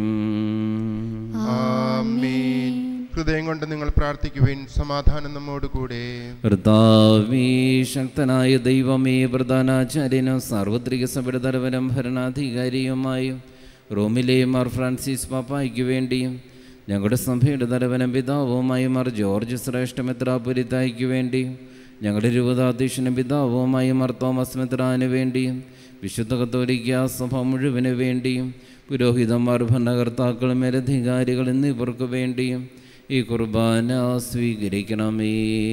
ആമേൻ ഹൃദയം കൊണ്ട് നിങ്ങൾ പ്രാർത്ഥിക്കുവിൻ സമാധാനം നമ്മോട് കൂടെ കർത്താവീ ശക്തനായ ദൈവമേ പ്രധാനാചാര്യനും സാർവത്രിക സഭയുടെ തലവനും ഭരണാധികാരിയുമായും റോമിലെ മാർ ഫ്രാൻസിസ് പാപ്പായ്ക്ക് വേണ്ടിയും ഞങ്ങളുടെ സഭയുടെ തലവനും പിതാവുമായി മാർ ജോർജ് ശ്രേഷ്ഠ മെത്രാപുരിത്തായ്ക്ക് വേണ്ടിയും ഞങ്ങളുടെ രൂപതാധ്യക്ഷനും പിതാവുമായി മാർ തോമസ് മെത്രാന് വേണ്ടിയും വിശുദ്ധ കത്തോലിക്ക സഭ മുഴുവന് വേണ്ടിയും പുരോഹിതന്മാർ ഭരണകർത്താക്കൾ മേലധികാരികൾ എന്നിവർക്ക് വേണ്ടിയും ഈ കുർബാന സ്വീകരിക്കണമേ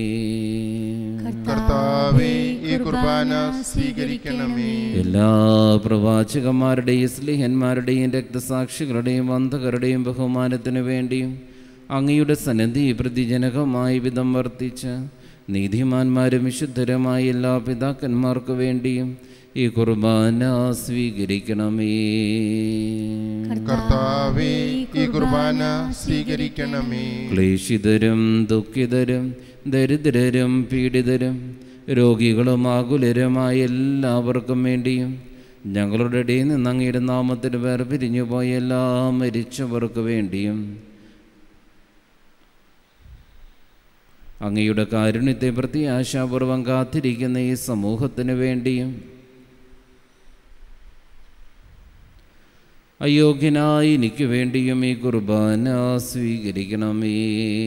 കർത്താവേ ഈ കുർബാന സ്വീകരിക്കണമേ എല്ലാ പ്രവാചകന്മാരുടെയും സ്ലിഹന്മാരുടെയും രക്തസാക്ഷികളുടെയും അന്ധകരുടെയും ബഹുമാനത്തിനു വേണ്ടിയും അങ്ങയുടെ സന്നദ്ധി പ്രതിജനകമായി വിധം വർത്തിച്ച നീതിമാന്മാരും വിശുദ്ധരുമായ എല്ലാ പിതാക്കന്മാർക്ക് വേണ്ടിയും ഈ കുർബാന സ്വീകരിക്കണമേ കർത്താവേ ഈ കുർബാന സ്വീകരിക്കണമേ ക്ലേശിതരും ദുഃഖിതരും ദരിദ്രരും പീഡിതരും രോഗികളും ആകുലരുമായ എല്ലാവർക്കും വേണ്ടിയും ഞങ്ങളുടെ ഇടയിൽ നിന്ന് അങ്ങയുടെ നാമത്തിൽ വേർപിരിഞ്ഞു പോയ എല്ലാ മരിച്ചവർക്ക് വേണ്ടിയും അങ്ങയുടെ കാരുണ്യത്തെ പ്രത്യാശാപൂർവം കാത്തിരിക്കുന്ന ഈ സമൂഹത്തിന് വേണ്ടിയും അയോഗ്യനായി എനിക്ക് വേണ്ടിയും ഈ കുർബാന സ്വീകരിക്കണമേ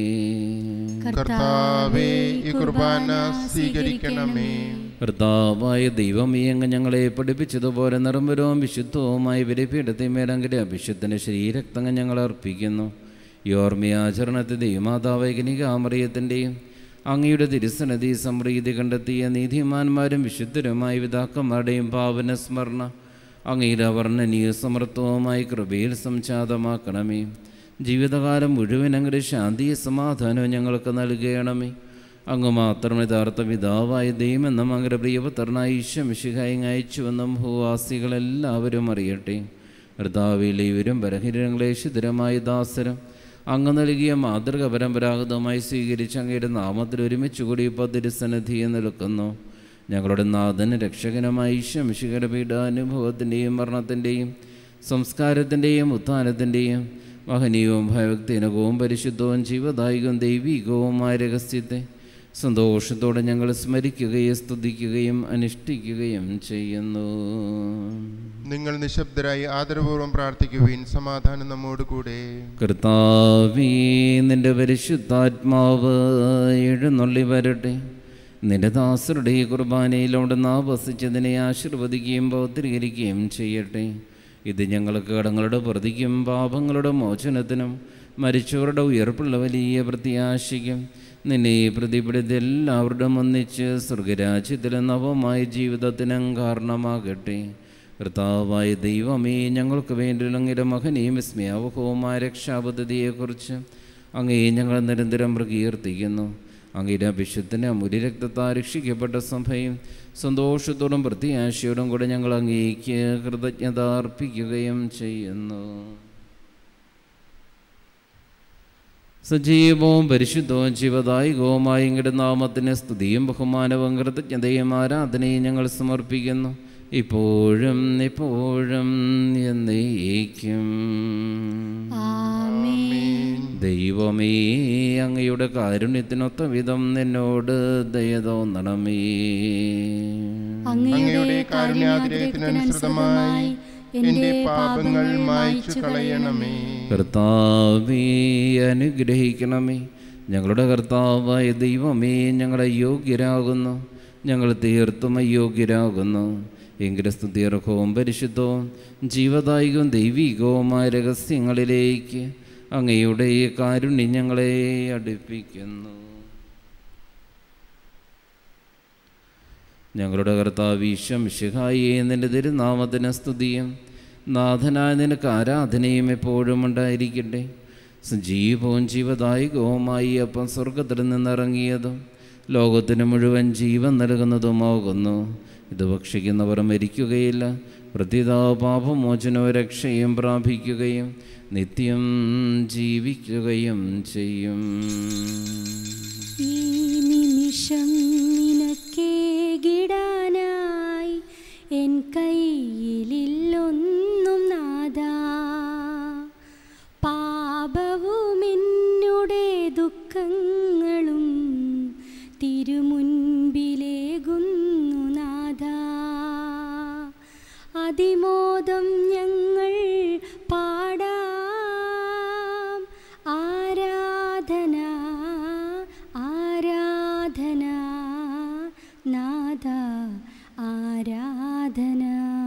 കർത്താവേ ഈ കുർബാന സ്വീകരിക്കണമേ കർത്താവായ ദൈവമേ അങ്ങ് ഞങ്ങളെ പഠിപ്പിച്ചതുപോലെ നിർമ്മലവും വിശുദ്ധവുമായ വിരപീഠത്തെ മേലങ്കിലെ അഭിഷത്തിന് ശരീരക്തങ്ങൾ ഞങ്ങൾ അർപ്പിക്കുന്നു ഈ ഓർമ്മയാചരണത്തെ ദൈവമാതാവ് കനികാമറിയത്തിൻ്റെയും അങ്ങയുടെ തിരുസന്നതി സമൃദ്ധി കണ്ടെത്തിയ നീതിമാന്മാരും വിശുദ്ധരുമായ പിതാക്കന്മാരുടെയും പാവന സ്മരണ അങ്ങയുടെ അവർണ്ണനീയ സമർത്ഥവുമായി കൃപയിൽ സംജാതമാക്കണമേ ജീവിതകാലം മുഴുവൻ അങ്ങയുടെ ശാന്തിയും സമാധാനവും ഞങ്ങൾക്ക് നൽകണമേ അങ്ങ് മാത്രം യഥാർത്ഥ പിതാവായ ദൈവമെന്നും അങ്ങയുടെ പ്രിയപുത്രനായ ഈശ്വമിശിഹായി അയച്ചുവെന്നും ഭൂവാസികളെല്ലാവരും അറിയട്ടെ കർത്താവിലെ ഇവരും ബലഹീനങ്ങളേശിതരമായ ദാസരം അങ്ങ് നൽകിയ മാതൃക പരമ്പരാഗതമായി സ്വീകരിച്ച് അങ്ങയുടെ നാമത്തിൽ ഒരുമിച്ച് കൂടി ഇപ്പോൾ തിരുസന്നിധിയെ നിൽക്കുന്നു ഞങ്ങളുടെ നാഥന് രക്ഷകനുമായ ഈശ്വമിശിഖര പീഡാനുഭവത്തിൻ്റെയും മരണത്തിൻ്റെയും സംസ്കാരത്തിൻ്റെയും ഉത്ഥാനത്തിൻ്റെയും മഹനീയവും ഭയഭക്തിനകവും പരിശുദ്ധവും ജീവദായകവും ദൈവികവുമായ രഹസ്യത്തെ സന്തോഷത്തോടെ ഞങ്ങൾ സ്മരിക്കുകയും സ്തുതിക്കുകയും അനുഷ്ഠിക്കുകയും ചെയ്യുന്നു നിങ്ങൾ നിശബ്ദരായി ആദരപൂർവ്വം പ്രാർത്ഥിക്കുവിൻ സമാധാനം നമ്മോട് കൂടെ കർത്താവീ നിന്റെ പരിശുദ്ധാത്മാവ് എഴുന്നള്ളി വരട്ടെ നിന്റെ ദാസരുടെ ഈ കുർബാനയിലൂടെ നാവസിച്ചതിനെ ആശീർവദിക്കുകയും പൗത്രീകരിക്കുകയും ചെയ്യട്ടെ ഇത് ഞങ്ങൾക്ക് കടങ്ങളുടെ പ്രതിക്കും പാപങ്ങളുടെ മോചനത്തിനും മരിച്ചവരുടെ ഉയർപ്പുള്ള വലിയ പ്രത്യാശയ്ക്കും നിന്നെ പ്രതിപിടിത് എല്ലാവരുടെയും ഒന്നിച്ച് സ്വർഗരാജ്യത്തിലെ നവമായ ജീവിതത്തിനും കാരണമാകട്ടെ കർത്താവായ ദൈവമേ ഞങ്ങൾക്ക് വേണ്ടി അങ്ങയുടെ മകനെയും വിസ്മയാവഹവുമായ രക്ഷാപദ്ധതിയെക്കുറിച്ച് അങ്ങേ ഞങ്ങൾ നിരന്തരം പ്രകീർത്തിക്കുന്നു അങ്ങയുടെ അഭിഷത്തിന് അമൂല്യരക്തത്താൽ രക്ഷിക്കപ്പെട്ട സഭയും സന്തോഷത്തോടും പ്രത്യാശയോടും കൂടെ ഞങ്ങൾ അങ്ങേക്ക് കൃതജ്ഞത അർപ്പിക്കുകയും ചെയ്യുന്നു സജീവവും പരിശുദ്ധവും ജീവദായികവുമായ ഇങ്ങയുടെ നാമത്തിന് സ്തുതിയും ബഹുമാനവും കൃതജ്ഞതയും ആരാധനയും ഞങ്ങൾ സമർപ്പിക്കുന്നു ഇപ്പോഴും എപ്പോഴും എന്നേക്കും ആമേൻ ദൈവമേ അങ്ങയുടെ കാരുണ്യത്തിനൊത്ത വിധം നിന്നോട് ദയ തോന്നണമേ അങ്ങയുടെ കാരുണ്യാതിരയത്തിനനുസൃതമായി എന്റെ പാപങ്ങൾ മായ്ച്ചു കളയണമേ കർത്താവേ അനുഗ്രഹിക്കണമേ ഞങ്ങളുടെ കർത്താവായ ദൈവമേ ഞങ്ങളെ യോഗ്യരാകുന്നു ഞങ്ങൾ തീർത്തും അയോഗ്യരാകുന്നു എങ്കിലും സ്തുതിയർഹവും പരിശുദ്ധവും ജീവദായികവും ദൈവികവുമായ രഹസ്യങ്ങളിലേക്ക് അങ്ങയുടെ ഈ കാരുണ്യം ഞങ്ങളെ അടുപ്പിക്കുന്നു ഞങ്ങളുടെ കർത്താവ് ഈശം ശിഹായി നിന്റെ തിരുനാമത്തിന് സ്തുതിയും നാഥനായ നിനക്ക് ആരാധനയും എപ്പോഴും ഉണ്ടായിരിക്കട്ടെ സജീവവും ജീവദായകവുമായി അപ്പം സ്വർഗത്തിൽ നിന്നിറങ്ങിയതും ലോകത്തിന് മുഴുവൻ ജീവൻ നൽകുന്നതുമാകുന്നു ഇത് ഭക്ഷിക്കുന്നവർ മരിക്കുകയില്ല പ്രതിതാ പാപമോചനവും രക്ഷയും പ്രാപിക്കുകയും നിത്യം ജീവിക്കുകയും ചെയ്യും ഈ നിമിഷം നിനക്കേകിടാനായി എൻ കയ്യിലില്ലൊന്നും നാദാ പാപവും എന്നുടെ ദുഃഖങ്ങളും തിരുമുൻപിലേകുന്നു നാദാ അതിമോദം ഞങ്ങൾ പാടാം ആരാധന ആരാധന നാദ ആരാധന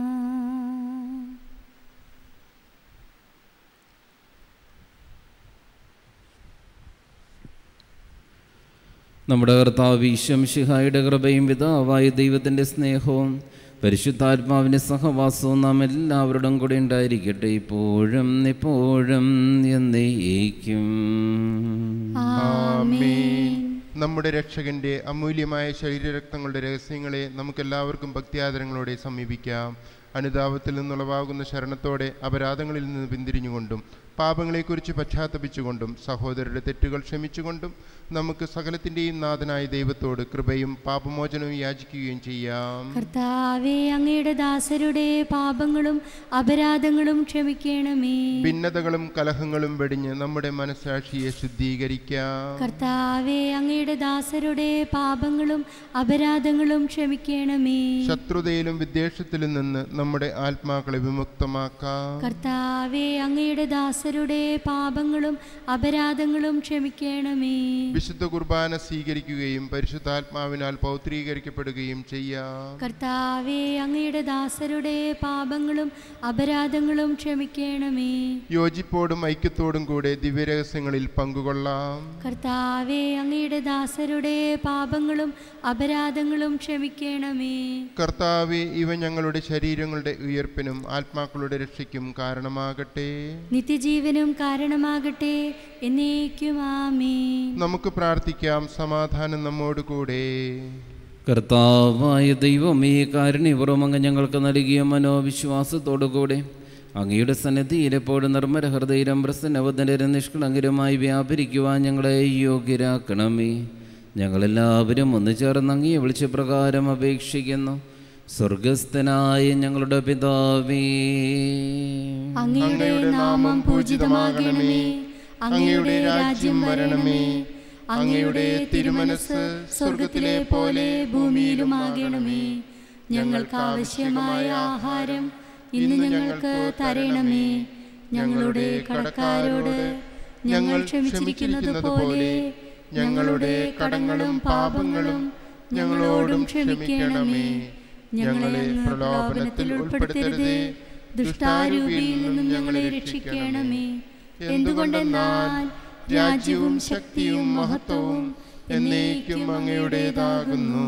നമ്മുടെ കർത്താവ് ഈശം ശിഹായുടെ കൃപയും പിതാവായ ദൈവത്തിൻ്റെ സ്നേഹവും പരിശുദ്ധാത്മാവിൻ്റെ സഹവാസവും നാം എല്ലാവരുടെയും കൂടെ ഉണ്ടായിരിക്കട്ടെ ഇപ്പോഴും എപ്പോഴും എന്നേക്കും ആമേൻ നമ്മുടെ രക്ഷകന്റെ അമൂല്യമായ ശരീരരക്തങ്ങളുടെ രഹസ്യങ്ങളെ നമുക്കെല്ലാവർക്കും ഭക്തിയാദരങ്ങളോടെ സമീപിക്കാം അനുതാപത്തിൽ നിന്നുളവാകുന്ന ശരണത്തോടെ അപരാധങ്ങളിൽ നിന്ന് പിന്തിരിഞ്ഞുകൊണ്ടും പാപങ്ങളെക്കുറിച്ച് പശ്ചാത്തപിച്ചുകൊണ്ടും സഹോദരരുടെ തെറ്റുകൾ ക്ഷമിച്ചുകൊണ്ടും നമുക്ക് സകലത്തിൻ്റെയും നാഥനായ ദൈവത്തോട് കൃപയും പാപമോചനവും യാചിക്കുകയും ചെയ്യാം കർത്താവെ അങ്ങയുടെ ദാസരുടെ പാപങ്ങളും അപരാധങ്ങളും ക്ഷമിക്കണമേ ഭിന്നതകളും കലഹങ്ങളും വെടിഞ്ഞ് നമ്മുടെ മനസ്സാക്ഷിയെ ശുദ്ധീകരിക്കാം കർത്താവെ അങ്ങയുടെ ദാസരുടെ പാപങ്ങളും അപരാധങ്ങളും ക്ഷമിക്കണമേ ശത്രുതയിലും വിദ്വേഷത്തിലും നിന്ന് നമ്മുടെ ആത്മാക്കളെ വിമുക്തമാക്കാം കർത്താവെ അങ്ങയുടെ ദാസരുടെ ദാസരുടെ പാപങ്ങളും അപരാധങ്ങളും ക്ഷമിക്കണമേ വിശുദ്ധ കുർബാന സ്വീകരിക്കുകയും പരിശുദ്ധാത്മാവിനാൽ പൗത്രീകരിക്കപ്പെടുകയും ചെയ്യാം കർത്താവെ അങ്ങയുടെ ദാസരുടെ പാപങ്ങളും അപരാധങ്ങളും ക്ഷമിക്കണമേ യോജിപ്പോടും ഐക്യത്തോടും കൂടെ ദിവ്യരഹസ്യങ്ങളിൽ പങ്കുകൊള്ളാം കർത്താവെ അങ്ങയുടെ ദാസരുടെ പാപങ്ങളും അപരാധങ്ങളും ക്ഷമിക്കണമേ കർത്താവെ ഇവ ഞങ്ങളുടെ ശരീരങ്ങളുടെ ഉയർപ്പിനും ആത്മാക്കളുടെ രക്ഷയ്ക്കും കാരണമാകട്ടെ നിത്യജീവനും കാരണമാകട്ടെ എന്നേക്കും ആമേ നമുക്ക് പ്രാർത്ഥിക്കാം സമാധാനം നമ്മോട് കൂടെ കർത്താവായ ദൈവമേ കാരുണ്യപൂർവ്വം അങ്ങ് ഞങ്ങൾക്ക് നൽകിയ മനോവിശ്വാസത്തോടുകൂടെ അങ്ങയുടെ സന്നിധിയിൽ എപ്പോഴും നിർമ്മല ഹൃദയം പ്രസന്നവതനരും നിഷ്കളങ്കരുമായി വ്യാപരിക്കുവാൻ ഞങ്ങളെ യോഗ്യരാക്കണമേ ഞങ്ങളെല്ലാവരും ഒന്നു ചേർന്ന് അങ്ങയെ വിളിച്ച പ്രകാരം അപേക്ഷിക്കുന്നു സ്വർഗസ്ഥനായ ഞങ്ങളുടെ പിതാവേ അങ്ങയുടെ നാമം പൂജിതമാകണമേ അങ്ങയുടെ രാജ്യം വരണമേ അങ്ങയുടെ തിരുമനസ് സ്വർഗത്തിലെ പോലെ ഭൂമിയിലുമാകണമേ ഞങ്ങൾക്ക് ആവശ്യമായ ആഹാരം ഇന്ന് ഞങ്ങൾക്ക് തരണമേ ഞങ്ങളുടെ കടക്കാരോട് ഞങ്ങൾ ക്ഷമിച്ചിരിക്കുന്നത് പോലെ ഞങ്ങളുടെ കടങ്ങളും പാപങ്ങളും ഞങ്ങളോടും ക്ഷമിക്കണമേ ഞങ്ങളെ പ്രലോഭനത്തിൽ ഉൾപ്പെടുത്തരുതേ ദുഷ്ടാരൂപിയിൽ നിന്നും ഞങ്ങളെ രക്ഷിക്കണമേ എന്തുകൊണ്ടെന്നാൽ രാജ്യവും ശക്തിയും മഹത്വവും എന്നേക്കും അങ്ങയുടേതാകുന്നു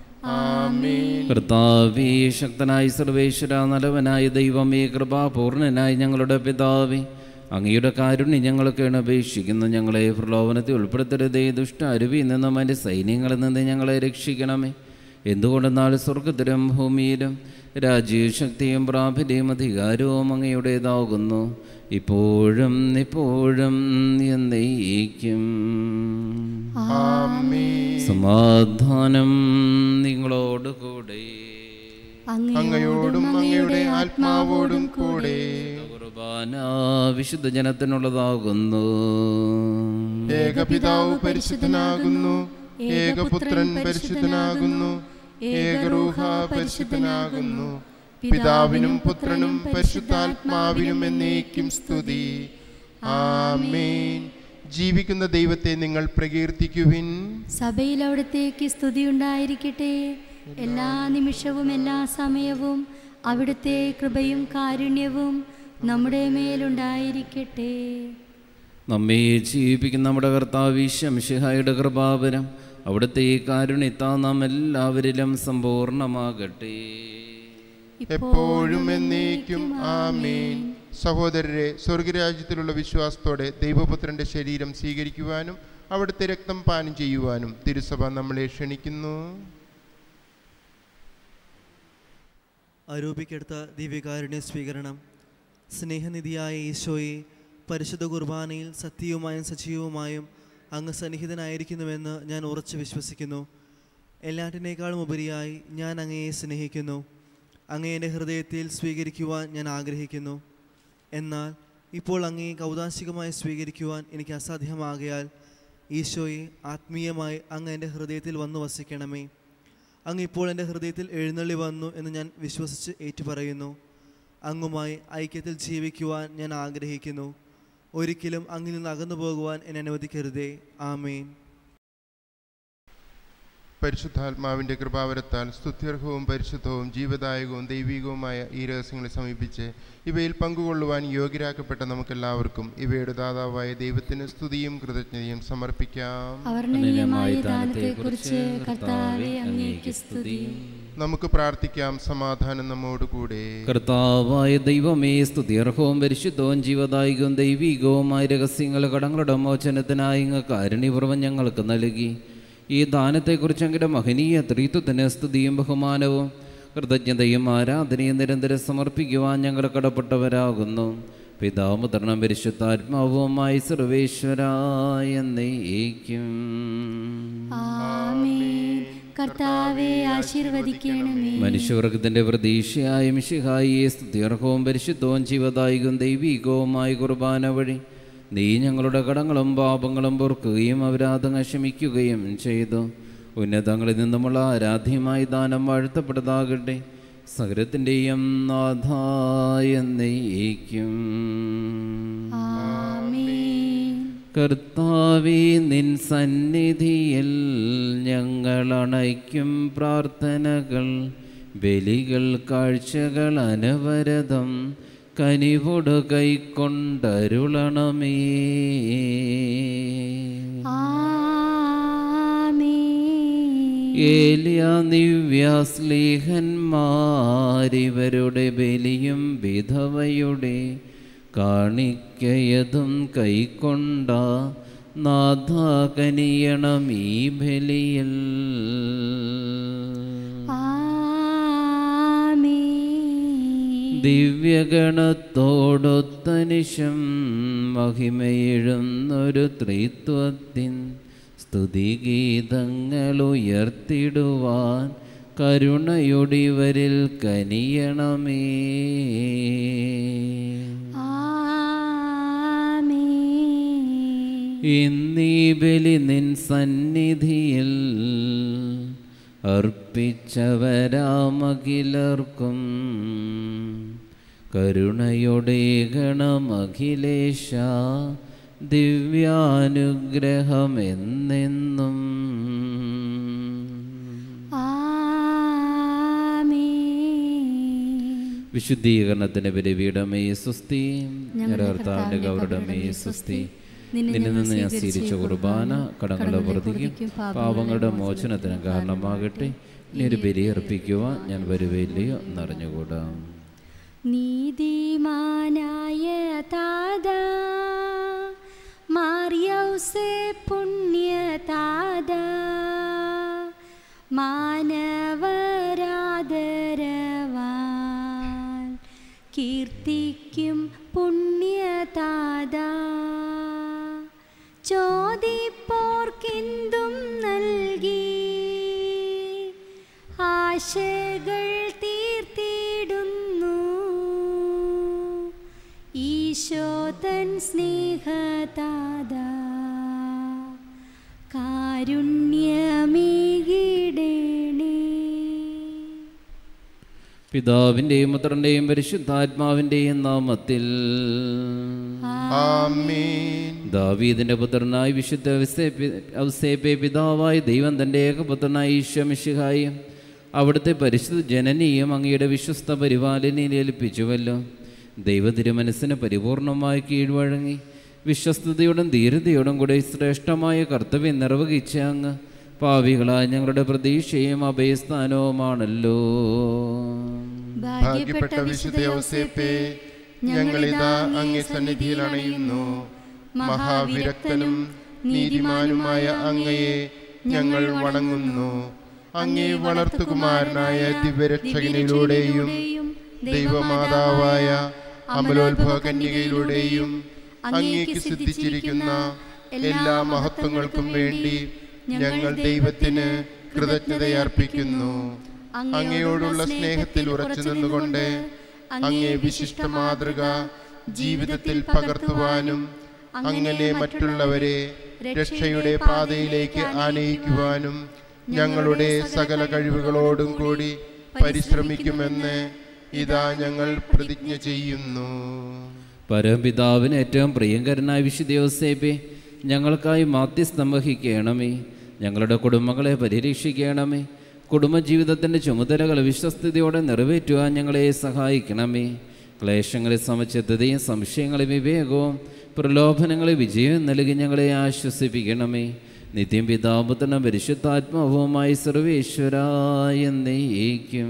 ആമേൻ കർത്താവേ ശക്തനായ സർവേശ്വര നലവനായ ദൈവമേ കൃപാപൂർണനായ ഞങ്ങളുടെ പിതാവേ അങ്ങയുടെ കാരുണ്യം ഞങ്ങൾക്ക് അപേക്ഷിക്കുന്നു ഞങ്ങളെ പ്രലോഭനത്തിൽ ഉൾപ്പെടുത്തരുതേ ദുഷ്ട അരുവിയിൽ നിന്നും അതിൻ്റെ സൈന്യങ്ങളിൽ നിന്ന് ഞങ്ങളെ രക്ഷിക്കണമേ എന്തുകൊണ്ടെന്നാൽ സ്വർഗത്തിലും ഭൂമിയിലും രാജ്യവും ശക്തിയും പ്രാഭിന്യം അധികാരവും അങ്ങയുടേതാകുന്നു ഇപ്പോഴും ഇപ്പോഴും എന്നേക്കും സമാധാനം നിങ്ങളോട് കൂടെ അങ്ങയോടും അങ്ങയുടെ ആത്മാവോടും കൂടെ കുർബാന വിശുദ്ധ ജനത്തിനുള്ളതാകുന്നു ഏകപിതാവ് പരിശുദ്ധനാകുന്നു ഏകപുത്രൻ പരിശുദ്ധനാകുന്നു ഏകരൂഹ പരിശുദ്ധനാകുന്നു പിതാവിനും പുത്രനും പരിശുദ്ധാത്മാവിനും എന്നേക്കും സ്തുതി ആമേൻ ജീവിക്കുന്ന ദൈവത്തെ നിങ്ങൾ പ്രകീർത്തിക്കുവിൻ സഭയിൽ അവിടത്തേക്ക് സ്തുതി ഉണ്ടായിരിക്കട്ടെ എല്ലാ നിമിഷവും എല്ലാ സമയവും അവിടുത്തെ കൃപയും കാരുണ്യവും നമ്മുടെ മേലുണ്ടായിരിക്കട്ടെ നമ്മെ ജീവിപ്പിക്കുന്ന നമ്മുടെ കർത്താവ് ശംഷിഹായുടെ കൃപാപരം അവിടുത്തെ ഈ കാരുണ്യത്താ നാം എല്ലാവരിലും സമ്പൂർണമാകട്ടെ എപ്പോഴും എന്നേക്കും ആമേൻ സഹോദരരെ സ്വർഗരാജ്യത്തിലുള്ള വിശ്വാസത്തോടെ ദൈവപുത്രന്റെ ശരീരം സ്വീകരിക്കുവാനും അവിടുത്തെ രക്തം പാനം ചെയ്യുവാനും തിരുസഭ നമ്മളെ ക്ഷണിക്കുന്നു ആരോപിക്കെടുത്ത ദിവ്യകാരുണ്യ സ്വീകരണം സ്നേഹനിധിയായ ഈശോയെ പരിശുദ്ധ കുർബാനയിൽ സത്യവുമായും സജീവവുമായും അങ്ങ് സന്നിഹിതനായിരിക്കുന്നുവെന്ന് ഞാൻ ഉറച്ചു വിശ്വസിക്കുന്നു എല്ലാറ്റിനേക്കാളും ഉപരിയായി ഞാൻ അങ്ങയെ സ്നേഹിക്കുന്നു അങ്ങയെ എൻ്റെ ഹൃദയത്തിൽ സ്വീകരിക്കുവാൻ ഞാൻ ആഗ്രഹിക്കുന്നു എന്നാൽ ഇപ്പോൾ അങ്ങയെ കൗതാശികമായി സ്വീകരിക്കുവാൻ എനിക്ക് അസാധ്യമാകയാൽ ഈശോയെ ആത്മീയമായി അങ്ങ് എൻ്റെ ഹൃദയത്തിൽ വന്നു വസിക്കണമേ അങ്ങ് ഇപ്പോൾ എൻ്റെ ഹൃദയത്തിൽ എഴുന്നള്ളി വന്നു എന്ന് ഞാൻ വിശ്വസിച്ച് ഏറ്റുപറയുന്നു അങ്ങുമായി ഐക്യത്തിൽ ജീവിക്കുവാൻ ഞാൻ ആഗ്രഹിക്കുന്നു ഒരിക്കലും അങ്ങിൽ നിന്ന് അകന്നു പോകുവാൻ എന്നെ അനുവദിക്കരുതേ ആമേൻ പരിശുദ്ധാത്മാവിന്റെ കൃപാവരത്താൽ സ്തുത്യർഹവും പരിശുദ്ധവും ജീവദായകവും ദൈവികവുമായ ഈ രഹസ്യങ്ങളെ സമീപിച്ച് ഇവയിൽ പങ്കുകൊള്ളുവാൻ യോഗ്യരാക്കപ്പെട്ട നമുക്കെല്ലാവർക്കും ഇവയുടെ ദാതാവായ ദൈവത്തിന് സ്തുതിയും കൃതജ്ഞതയും സമർപ്പിക്കാം അവർണ്ണനീയമായ ദാനത്തെക്കുറിച്ച് കർത്താവെ അങ്ങേക്ക് സ്തുതി നമുക്ക് പ്രാർത്ഥിക്കാം സമാധാനം നമ്മോടുകൂടെ കർത്താവായ ദൈവമേ സ്തുതിയർഹവും പരിശുദ്ധവും ജീവദായികവും ദൈവികവുമായ രഹസ്യങ്ങൾ കടങ്ങളുടെ മോചനത്തിനായി ഇങ്ങ് കാരുണ്യപൂർവ്വം ഞങ്ങൾക്ക് നൽകി ഈ ദാനത്തെക്കുറിച്ച് അങ്ങയുടെ മഹനീയ ത്രിത്വത്തിന് സ്തുതിയും ബഹുമാനവും കൃതജ്ഞതയും ആരാധനയും നിരന്തരം സമർപ്പിക്കുവാൻ ഞങ്ങൾ കടപ്പെട്ടവരാകുന്നു പിതാവ് മുദ്രണം പരിശുദ്ധാത്മാവുമായി സർവേശ്വരായ എന്നേക്കും ആമേൻ കർത്താവെ ആശീർവദിക്കണമേ മനുഷ്യവർഗത്തിന്റെ പ്രതീക്ഷയായ മിശിഹായിയെ സ്തുത്യർഹവും പരിശുദ്ധവും ജീവദായികവും ദൈവികവുമായ കുർബാന വഴി നീ ഞങ്ങളുടെ കടങ്ങളും പാപങ്ങളും പൊറുക്കുകയും അപരാധങ്ങൾ ക്ഷമിക്കുകയും ചെയ്തു ഉന്നതങ്ങളിൽ നിന്നുമുള്ള ആരാധ്യമായ ദാനം വാഴ്ത്തപ്പെട്ടതാകട്ടെ സകലത്തിൻ്റെയും നാഥായ നെയ്ക്കും ആമേൻ കർത്താവേ നിൻ സന്നിധിയിൽ ഞങ്ങളണയ്ക്കും പ്രാർത്ഥനകൾ ബലികൾ കാഴ്ചകൾ അനവരതം കനിവൊടു കൈക്കൊണ്ടരുളണമേ ആമേൻ ഏലിയ നിവ്യാസ്ലീഹന്മാരിവരുടെ ബലിയും വിധവയുടെ കാണിക്കയതും കൈക്കൊണ്ട നാഥ കനിയണം ഈ ബലിയിൽ ആമേൻ ദിവ്യഗണത്തോടൊത്തനിശം മഹിമയിഴുന്നൊരു ത്രിത്വത്തിൻ സ്തുതിഗീതങ്ങൾ ഉയർത്തിടുവാൻ കരുണയൊടിവരിൽ കനിയണമേ ആമേൻ ഇന്നീ ബലി നിൻ സന്നിധിയിൽ അർപ്പിച്ചവരാമഖിലർക്കും കരുണയുടെ ഗണമഖിലേശ ദിവ്യാനുഗ്രഹം എന്നെന്നും ആമേൻ വിശുദ്ധീകരണത്തിന് ബലിപീഠമേ സുസ്തി കർത്താവിൻ്റെ ഗൗരവമേ സുസ്തി നിന്നിൽ നിന്ന് ഞാൻ സ്വീകരിച്ച കുർബാന കടങ്ങളുടെ പ്രതിക്കും പാപങ്ങളുടെ മോചനത്തിനും കാരണമാകട്ടെ ഇനി ഒരു ബലി അർപ്പിക്കുവാൻ ഞാൻ വരുകയില്ലയോ എന്നറിഞ്ഞുകൂടാം നീതിമാനായ താത മാറിയൗസേ പുണ്യ താത മാനവരാദരവാൻ കീർത്തിക്കും പുണ്യ താത ചോദിപ്പോർക്കെന്തും നൽകി ആശകൾ തീർത്തിടുന്നു ഈശോതൻ സ്നേഹതാത കാരുണ്യമേകിടണേ പിതാവിൻ്റെയും പുത്രൻ്റെയും പരിശുദ്ധാത്മാവിൻ്റെയും നാമത്തിൽ ആമേൻ ദാവീദിന്റെ പുത്രനായി വിശുദ്ധ ഔസേപ്പെ പിതാവായി ദൈവം തൻ്റെ ഏകപുത്രനായി ഈശ്വമിഷിഹായും അവിടുത്തെ പരിശുദ്ധ ജനനിയും അങ്ങയുടെ വിശ്വസ്ത പരിപാലനയിൽ ഏൽപ്പിച്ചുവല്ലോ ദൈവ തിരുമനസ്സിന് പരിപൂർണമായി കീഴ്വഴങ്ങി വിശ്വസ്തയോടും ധീരതയോടും കൂടെ ശ്രേഷ്ഠമായ കർത്തവ്യം നിർവഹിച്ച അങ്ങ് പാവികളായ ഞങ്ങളുടെ പ്രതീക്ഷയും അഭയസ്ഥാനവുമാണല്ലോ ഭാഗ്യപ്പെട്ട വിശുദ്ധ ഔസേപ്പേ ഞങ്ങളിതാ അങ്ങേ സന്നിധിയിൽ അണയുന്നു മഹാവിരക്തനും നീതിമാനുമായ അങ്ങയെ ഞങ്ങൾ വണങ്ങുന്നു അങ്ങേ വളർത്തുകുമാരനായ ദിവ്യരക്ഷകനിലൂടെയും ദൈവമാതാവായ അമലോത്ഭവ കന്യകയിലൂടെയും അങ്ങേക്ക് സിദ്ധിച്ചിരിക്കുന്ന എല്ലാ മഹത്വങ്ങൾക്കും വേണ്ടി ഞങ്ങൾ ദൈവത്തിന് കൃതജ്ഞതയർപ്പിക്കുന്നു അങ്ങയോടുള്ള സ്നേഹത്തിൽ ഉറച്ചു നിന്നുകൊണ്ട് അങ്ങേ വിശിഷ്ട മാതൃക ജീവിതത്തിൽ പകർത്തുവാനും അങ്ങനെ മറ്റുള്ളവരെ രക്ഷയുടെ പാതയിലേക്ക് ആനയിക്കുവാനും ഞങ്ങളുടെ സകല കഴിവുകളോടും കൂടി പരിശ്രമിക്കുമെന്ന് ഇതാ ഞങ്ങൾ പ്രതിജ്ഞ ചെയ്യുന്നു പരമപിതാവിന് ഏറ്റവും പ്രിയങ്കരനായ വിശുദ്ധ യോസേപ്പെ ഞങ്ങൾക്കായി മാധ്യസ്ഥം വഹിക്കണമേ ഞങ്ങളുടെ കുടുംബങ്ങളെ പരിരക്ഷിക്കണമേ കുടുംബജീവിതത്തിൻ്റെ ചുമതലകൾ വിശ്വസ്തയോടെ നിറവേറ്റുവാൻ ഞങ്ങളെ സഹായിക്കണമേ ക്ലേശങ്ങളെ സമചിത്തതയും സംശയങ്ങളെ വിവേകവും പ്രലോഭനങ്ങളെ വിജയം നൽകി ഞങ്ങളെ ആശ്വസിപ്പിക്കണമേ നിത്യം പിതാപുത്രനും പരിശുദ്ധാത്മാവുമായി സർവേശ്വരായ എന്നേക്കും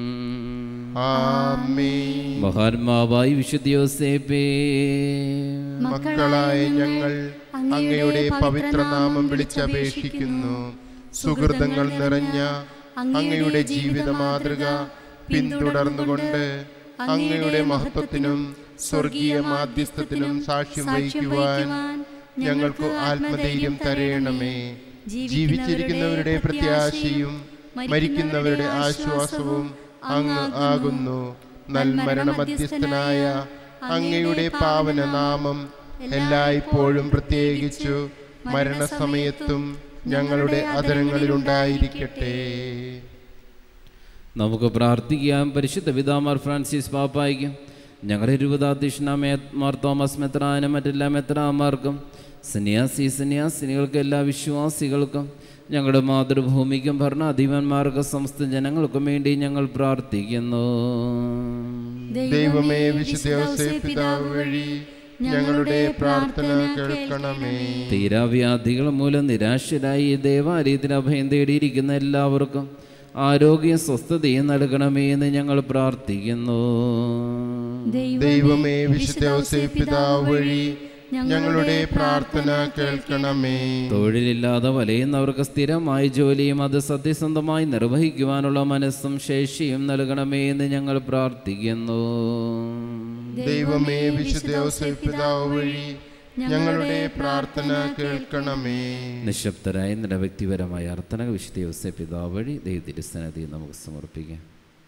ആമേൻ മഹാത്മാവായി വിശുദ്ധ യോസേപ്പേ മക്കളായ ഞങ്ങൾ അങ്ങയുടെ പവിത്രനാമം വിളിച്ചപേക്ഷിക്കുന്നു സുഹൃതങ്ങൾ നിറഞ്ഞ അങ്ങയുടെ ജീവിത മാതൃക പിന്തുടർന്നുകൊണ്ട് അങ്ങയുടെ മഹത്വത്തിനും സ്വർഗീയ മാധ്യസ്ഥത്തിനും സാക്ഷ്യം വഹിക്കുവാൻ ഞങ്ങൾക്ക് ആത്മധൈര്യം തരയണമേ ജീവിച്ചിരിക്കുന്നവരുടെ പ്രത്യാശയും മരിക്കുന്നവരുടെ ആശ്വാസവും അങ്ങ് ആകുന്നു നൽമരണ മധ്യസ്ഥനായ അങ്ങയുടെ പാവന നാമം എല്ലായ്പ്പോഴും പ്രത്യേകിച്ചു മരണസമയത്തും ഞങ്ങളുടെ അതരങ്ങളിലുണ്ടായിരിക്കട്ടെ നമുക്ക് പ്രാർത്ഥിക്കാം പരിശുദ്ധ പിതാമാർ ഫ്രാൻസിസ് പാപ്പായിക്കും ഞങ്ങളുടെ ഇരുപതാധ്യക്ഷനായ മാർ തോമസ് മെത്രാനും മറ്റെല്ലാ മെത്രാമാർക്കും സന്യാസി സന്യാസിനികൾക്ക് എല്ലാ വിശ്വാസികൾക്കും ഞങ്ങളുടെ മാതൃഭൂമിക്കും ഭരണാധിപന്മാർക്കും സമസ്ത ജനങ്ങൾക്കും വേണ്ടി ഞങ്ങൾ പ്രാർത്ഥിക്കുന്നു ദൈവമേ വിശുദ്ധ ഔസേപ്പ് പിതാവ് വഴി ഞങ്ങളുടെ പ്രാർത്ഥന കേൾക്കണമേ തീരാവ്യാധികൾ മൂലം നിരാശരായി ഈ ദേവാലയത്തിന് അഭയം തേടിയിരിക്കുന്ന എല്ലാവർക്കും ആരോഗ്യ സ്വസ്ഥതയും നൽകണമേ എന്ന് ഞങ്ങൾ പ്രാർത്ഥിക്കുന്നു ദൈവമേ വിശുദ്ധ ഔസേപ്പ് പിതാവ് വഴി ഞങ്ങളുടെ പ്രാർത്ഥന കേൾക്കണമേ തൊഴിലില്ലാതെ വലയുന്നവർക്ക് സ്ഥിരമായി ജോലിയും അത് സത്യസന്ധമായി നിർവഹിക്കുവാനുള്ള മനസ്സും ശേഷിയും നൽകണമേ എന്ന് ഞങ്ങൾ പ്രാർത്ഥിക്കുന്നു ദൈവമേ വിശുദ്ധ ഔസേപ്പ് പിതാവ് വഴി ഞങ്ങളുടെ പ്രാർത്ഥന കേൾക്കണമേ നിശബ്ദരായ നില വ്യക്തിപരമായ അർത്ഥന വിശുദ്ധ യോസെ പിതാവ് വഴി ദൈവത്തിരുസനതി നമുക്ക് സമർപ്പിക്കാം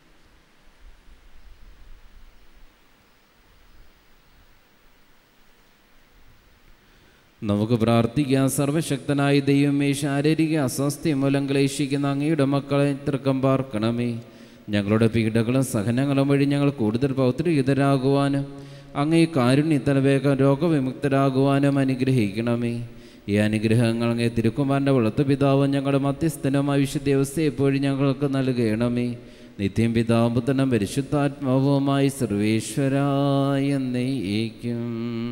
നമുക്ക് പ്രാർത്ഥിക്കാം സർവശക്തനായ ദൈവമേ ശാരീരിക അസ്വസ്ഥ്യം മൂലം ക്ലേശിക്കുന്ന അങ്ങയുടെ മക്കളെ തൃക്കം പാർക്കണമേ ഞങ്ങളുടെ പീഡകളും സഹനങ്ങളും വഴി ഞങ്ങൾ കൂടുതൽ പൗത്രികതരാകുവാനും അങ്ങേ കാരുണ്യത്തിന് വേഗം രോഗവിമുക്തരാകുവാനും അനുഗ്രഹിക്കണമേ ഈ അനുഗ്രഹങ്ങൾ അങ്ങേ തിരുക്കുമാരൻ്റെ വളർത്തു പിതാവും ഞങ്ങളുടെ മധ്യസ്ഥനുമായ വിശുദ്ധ വ്യവസ്ഥ എപ്പോഴും ഞങ്ങൾക്ക് നൽകണമേ നിത്യം പിതാവും പുത്രനും പരിശുദ്ധാത്മാവുമായി സർവേശ്വരായ എന്നേക്കും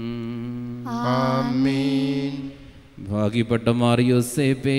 ആമേൻ ഭാഗ്യപ്പെട്ട മാറിയോസേപ്പേ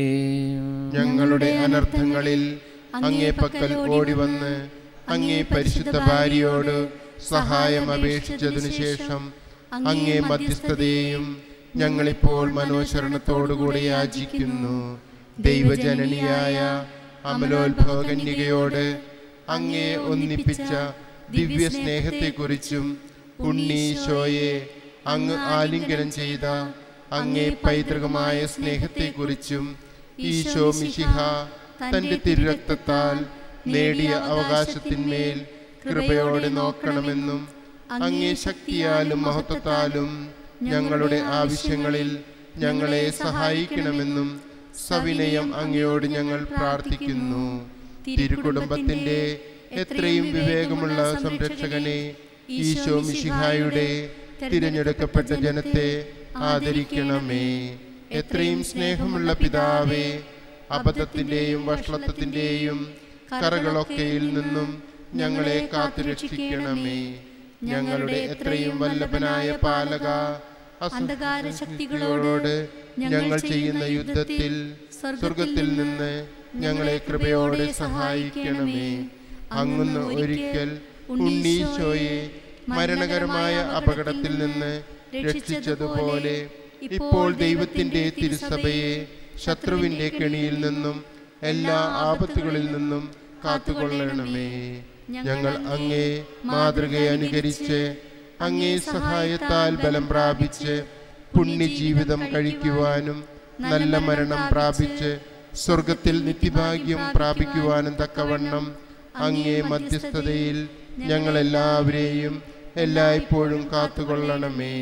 ഞങ്ങളുടെ അനർത്ഥങ്ങളിൽ അങ്ങേ പക്കൽ ഓടി വന്ന് അങ്ങേ പരിശുദ്ധ ഭാര്യയോട് സഹായം അപേക്ഷിച്ചതിനു ശേഷം അങ്ങേ മധ്യസ്ഥതയെയും ഞങ്ങളിപ്പോൾ മനോശരണത്തോടുകൂടി യാചിക്കുന്നു ദൈവജനനിയായ അമലോത്ഭവ കന്യകയോട് അങ്ങേ ഒന്നിപ്പിച്ച ദിവ്യ സ്നേഹത്തെക്കുറിച്ചും ഉണ്ണീശോയെ അങ്ങ് ആലിംഗനം ചെയ്ത അങ്ങേ പൈതൃകമായ സ്നേഹത്തെക്കുറിച്ചും ഈശോ മിശിഹ തന്റെ തിരുരക്തത്താൽ നേടിയ അവകാശത്തിന്മേൽ കൃപയോടെ നോക്കണമെന്നും അങ്ങേ ശക്തിയാലും മഹത്വത്താലും ഞങ്ങളുടെ ആവശ്യങ്ങളിൽ ഞങ്ങളെ സഹായിക്കണമെന്നും സവിനയം അങ്ങയോട് ഞങ്ങൾ പ്രാർത്ഥിക്കുന്നു തിരുകുടുംബത്തിന്റെ എത്രയും വിവേകമുള്ള സംരക്ഷകനെ ഈശോ മിശിഹായുടെ തിരഞ്ഞെടുക്കപ്പെട്ട ജനത്തെ ആദരിക്കണമേ എത്രയും സ്നേഹമുള്ള പിതാവേ അബദ്ധത്തിന്റെയും വഷളത്വത്തിന്റെയും കറകളൊക്കെയിൽ നിന്നും ഞങ്ങളെ കാത്തുരക്ഷിക്കണമേ ഞങ്ങളുടെ എത്രയും വല്ലഭനായ പാലക അന്ധകാര ശക്തികളോട് ഞങ്ങൾ ചെയ്യുന്ന യുദ്ധത്തിൽ സ്വർഗത്തിൽ നിന്ന് ഞങ്ങളെ കൃപയോടെ സഹായിക്കണമേ അങ്ങുന്ന് ഒരിക്കൽ ഉണ്ണീശോയെ മരണകരമായ അപകടത്തിൽ നിന്ന് രക്ഷിച്ചതുപോലെ ഇപ്പോൾ ദൈവത്തിന്റെ തിരുസഭയെ ശത്രുവിന്റെ കെണിയിൽ നിന്നും എല്ലാ ആപത്തുകളിൽ നിന്നും കാത്തുകൊള്ളണമേ ഞങ്ങൾ അങ്ങേ മാതൃകയെ അനുകരിച്ച് അങ്ങേ സഹായത്താൽ ബലം പ്രാപിച്ച് പുണ്യജീവിതം കഴിക്കുവാനും നല്ല മരണം പ്രാപിച്ച് സ്വർഗത്തിൽ നിത്യഭാഗ്യം പ്രാപിക്കുവാനും തക്കവണ്ണം അങ്ങേ മധ്യസ്ഥതയിൽ ഞങ്ങളെല്ലാവരെയും എല്ലായ്പ്പോഴും കാത്തുകൊള്ളണമേ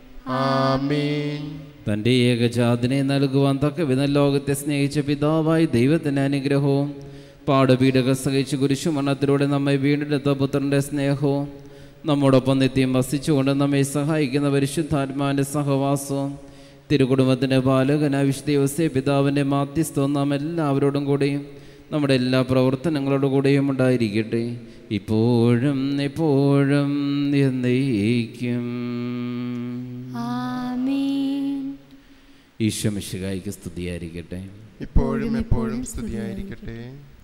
ആമേൻ തൻ്റെ ഏകജാതിനെ നൽകുവാൻ തക്ക വിധം ലോകത്തെ സ്നേഹിച്ച പിതാവായി ദൈവത്തിൻ്റെ അനുഗ്രഹവും പാടപീഠകൾ സഹിച്ച് കുരിശുമരണത്തിലൂടെ നമ്മെ വീണ്ടെടുത്ത പുത്രൻ്റെ സ്നേഹവും നമ്മോടൊപ്പം നിത്യം വസിച്ചുകൊണ്ട് നമ്മെ സഹായിക്കുന്ന പരിശുദ്ധാത്മാവിൻ്റെ സഹവാസവും തിരുകുടുംബത്തിൻ്റെ ബാലകന വിശുദ്ധ യോസേ പിതാവിൻ്റെ മാധ്യസ്ഥവും നാം എല്ലാവരോടും കൂടെയും നമ്മുടെ എല്ലാ പ്രവർത്തനങ്ങളോടും കൂടെയും ഉണ്ടായിരിക്കട്ടെ ഇപ്പോഴും എപ്പോഴും എന്നേക്കും ആമേൻ ഈശ്വമിശികായിക്ക് സ്തുതിയായിരിക്കട്ടെ ഇപ്പോഴും എപ്പോഴും സ്തുതിയായിരിക്കട്ടെ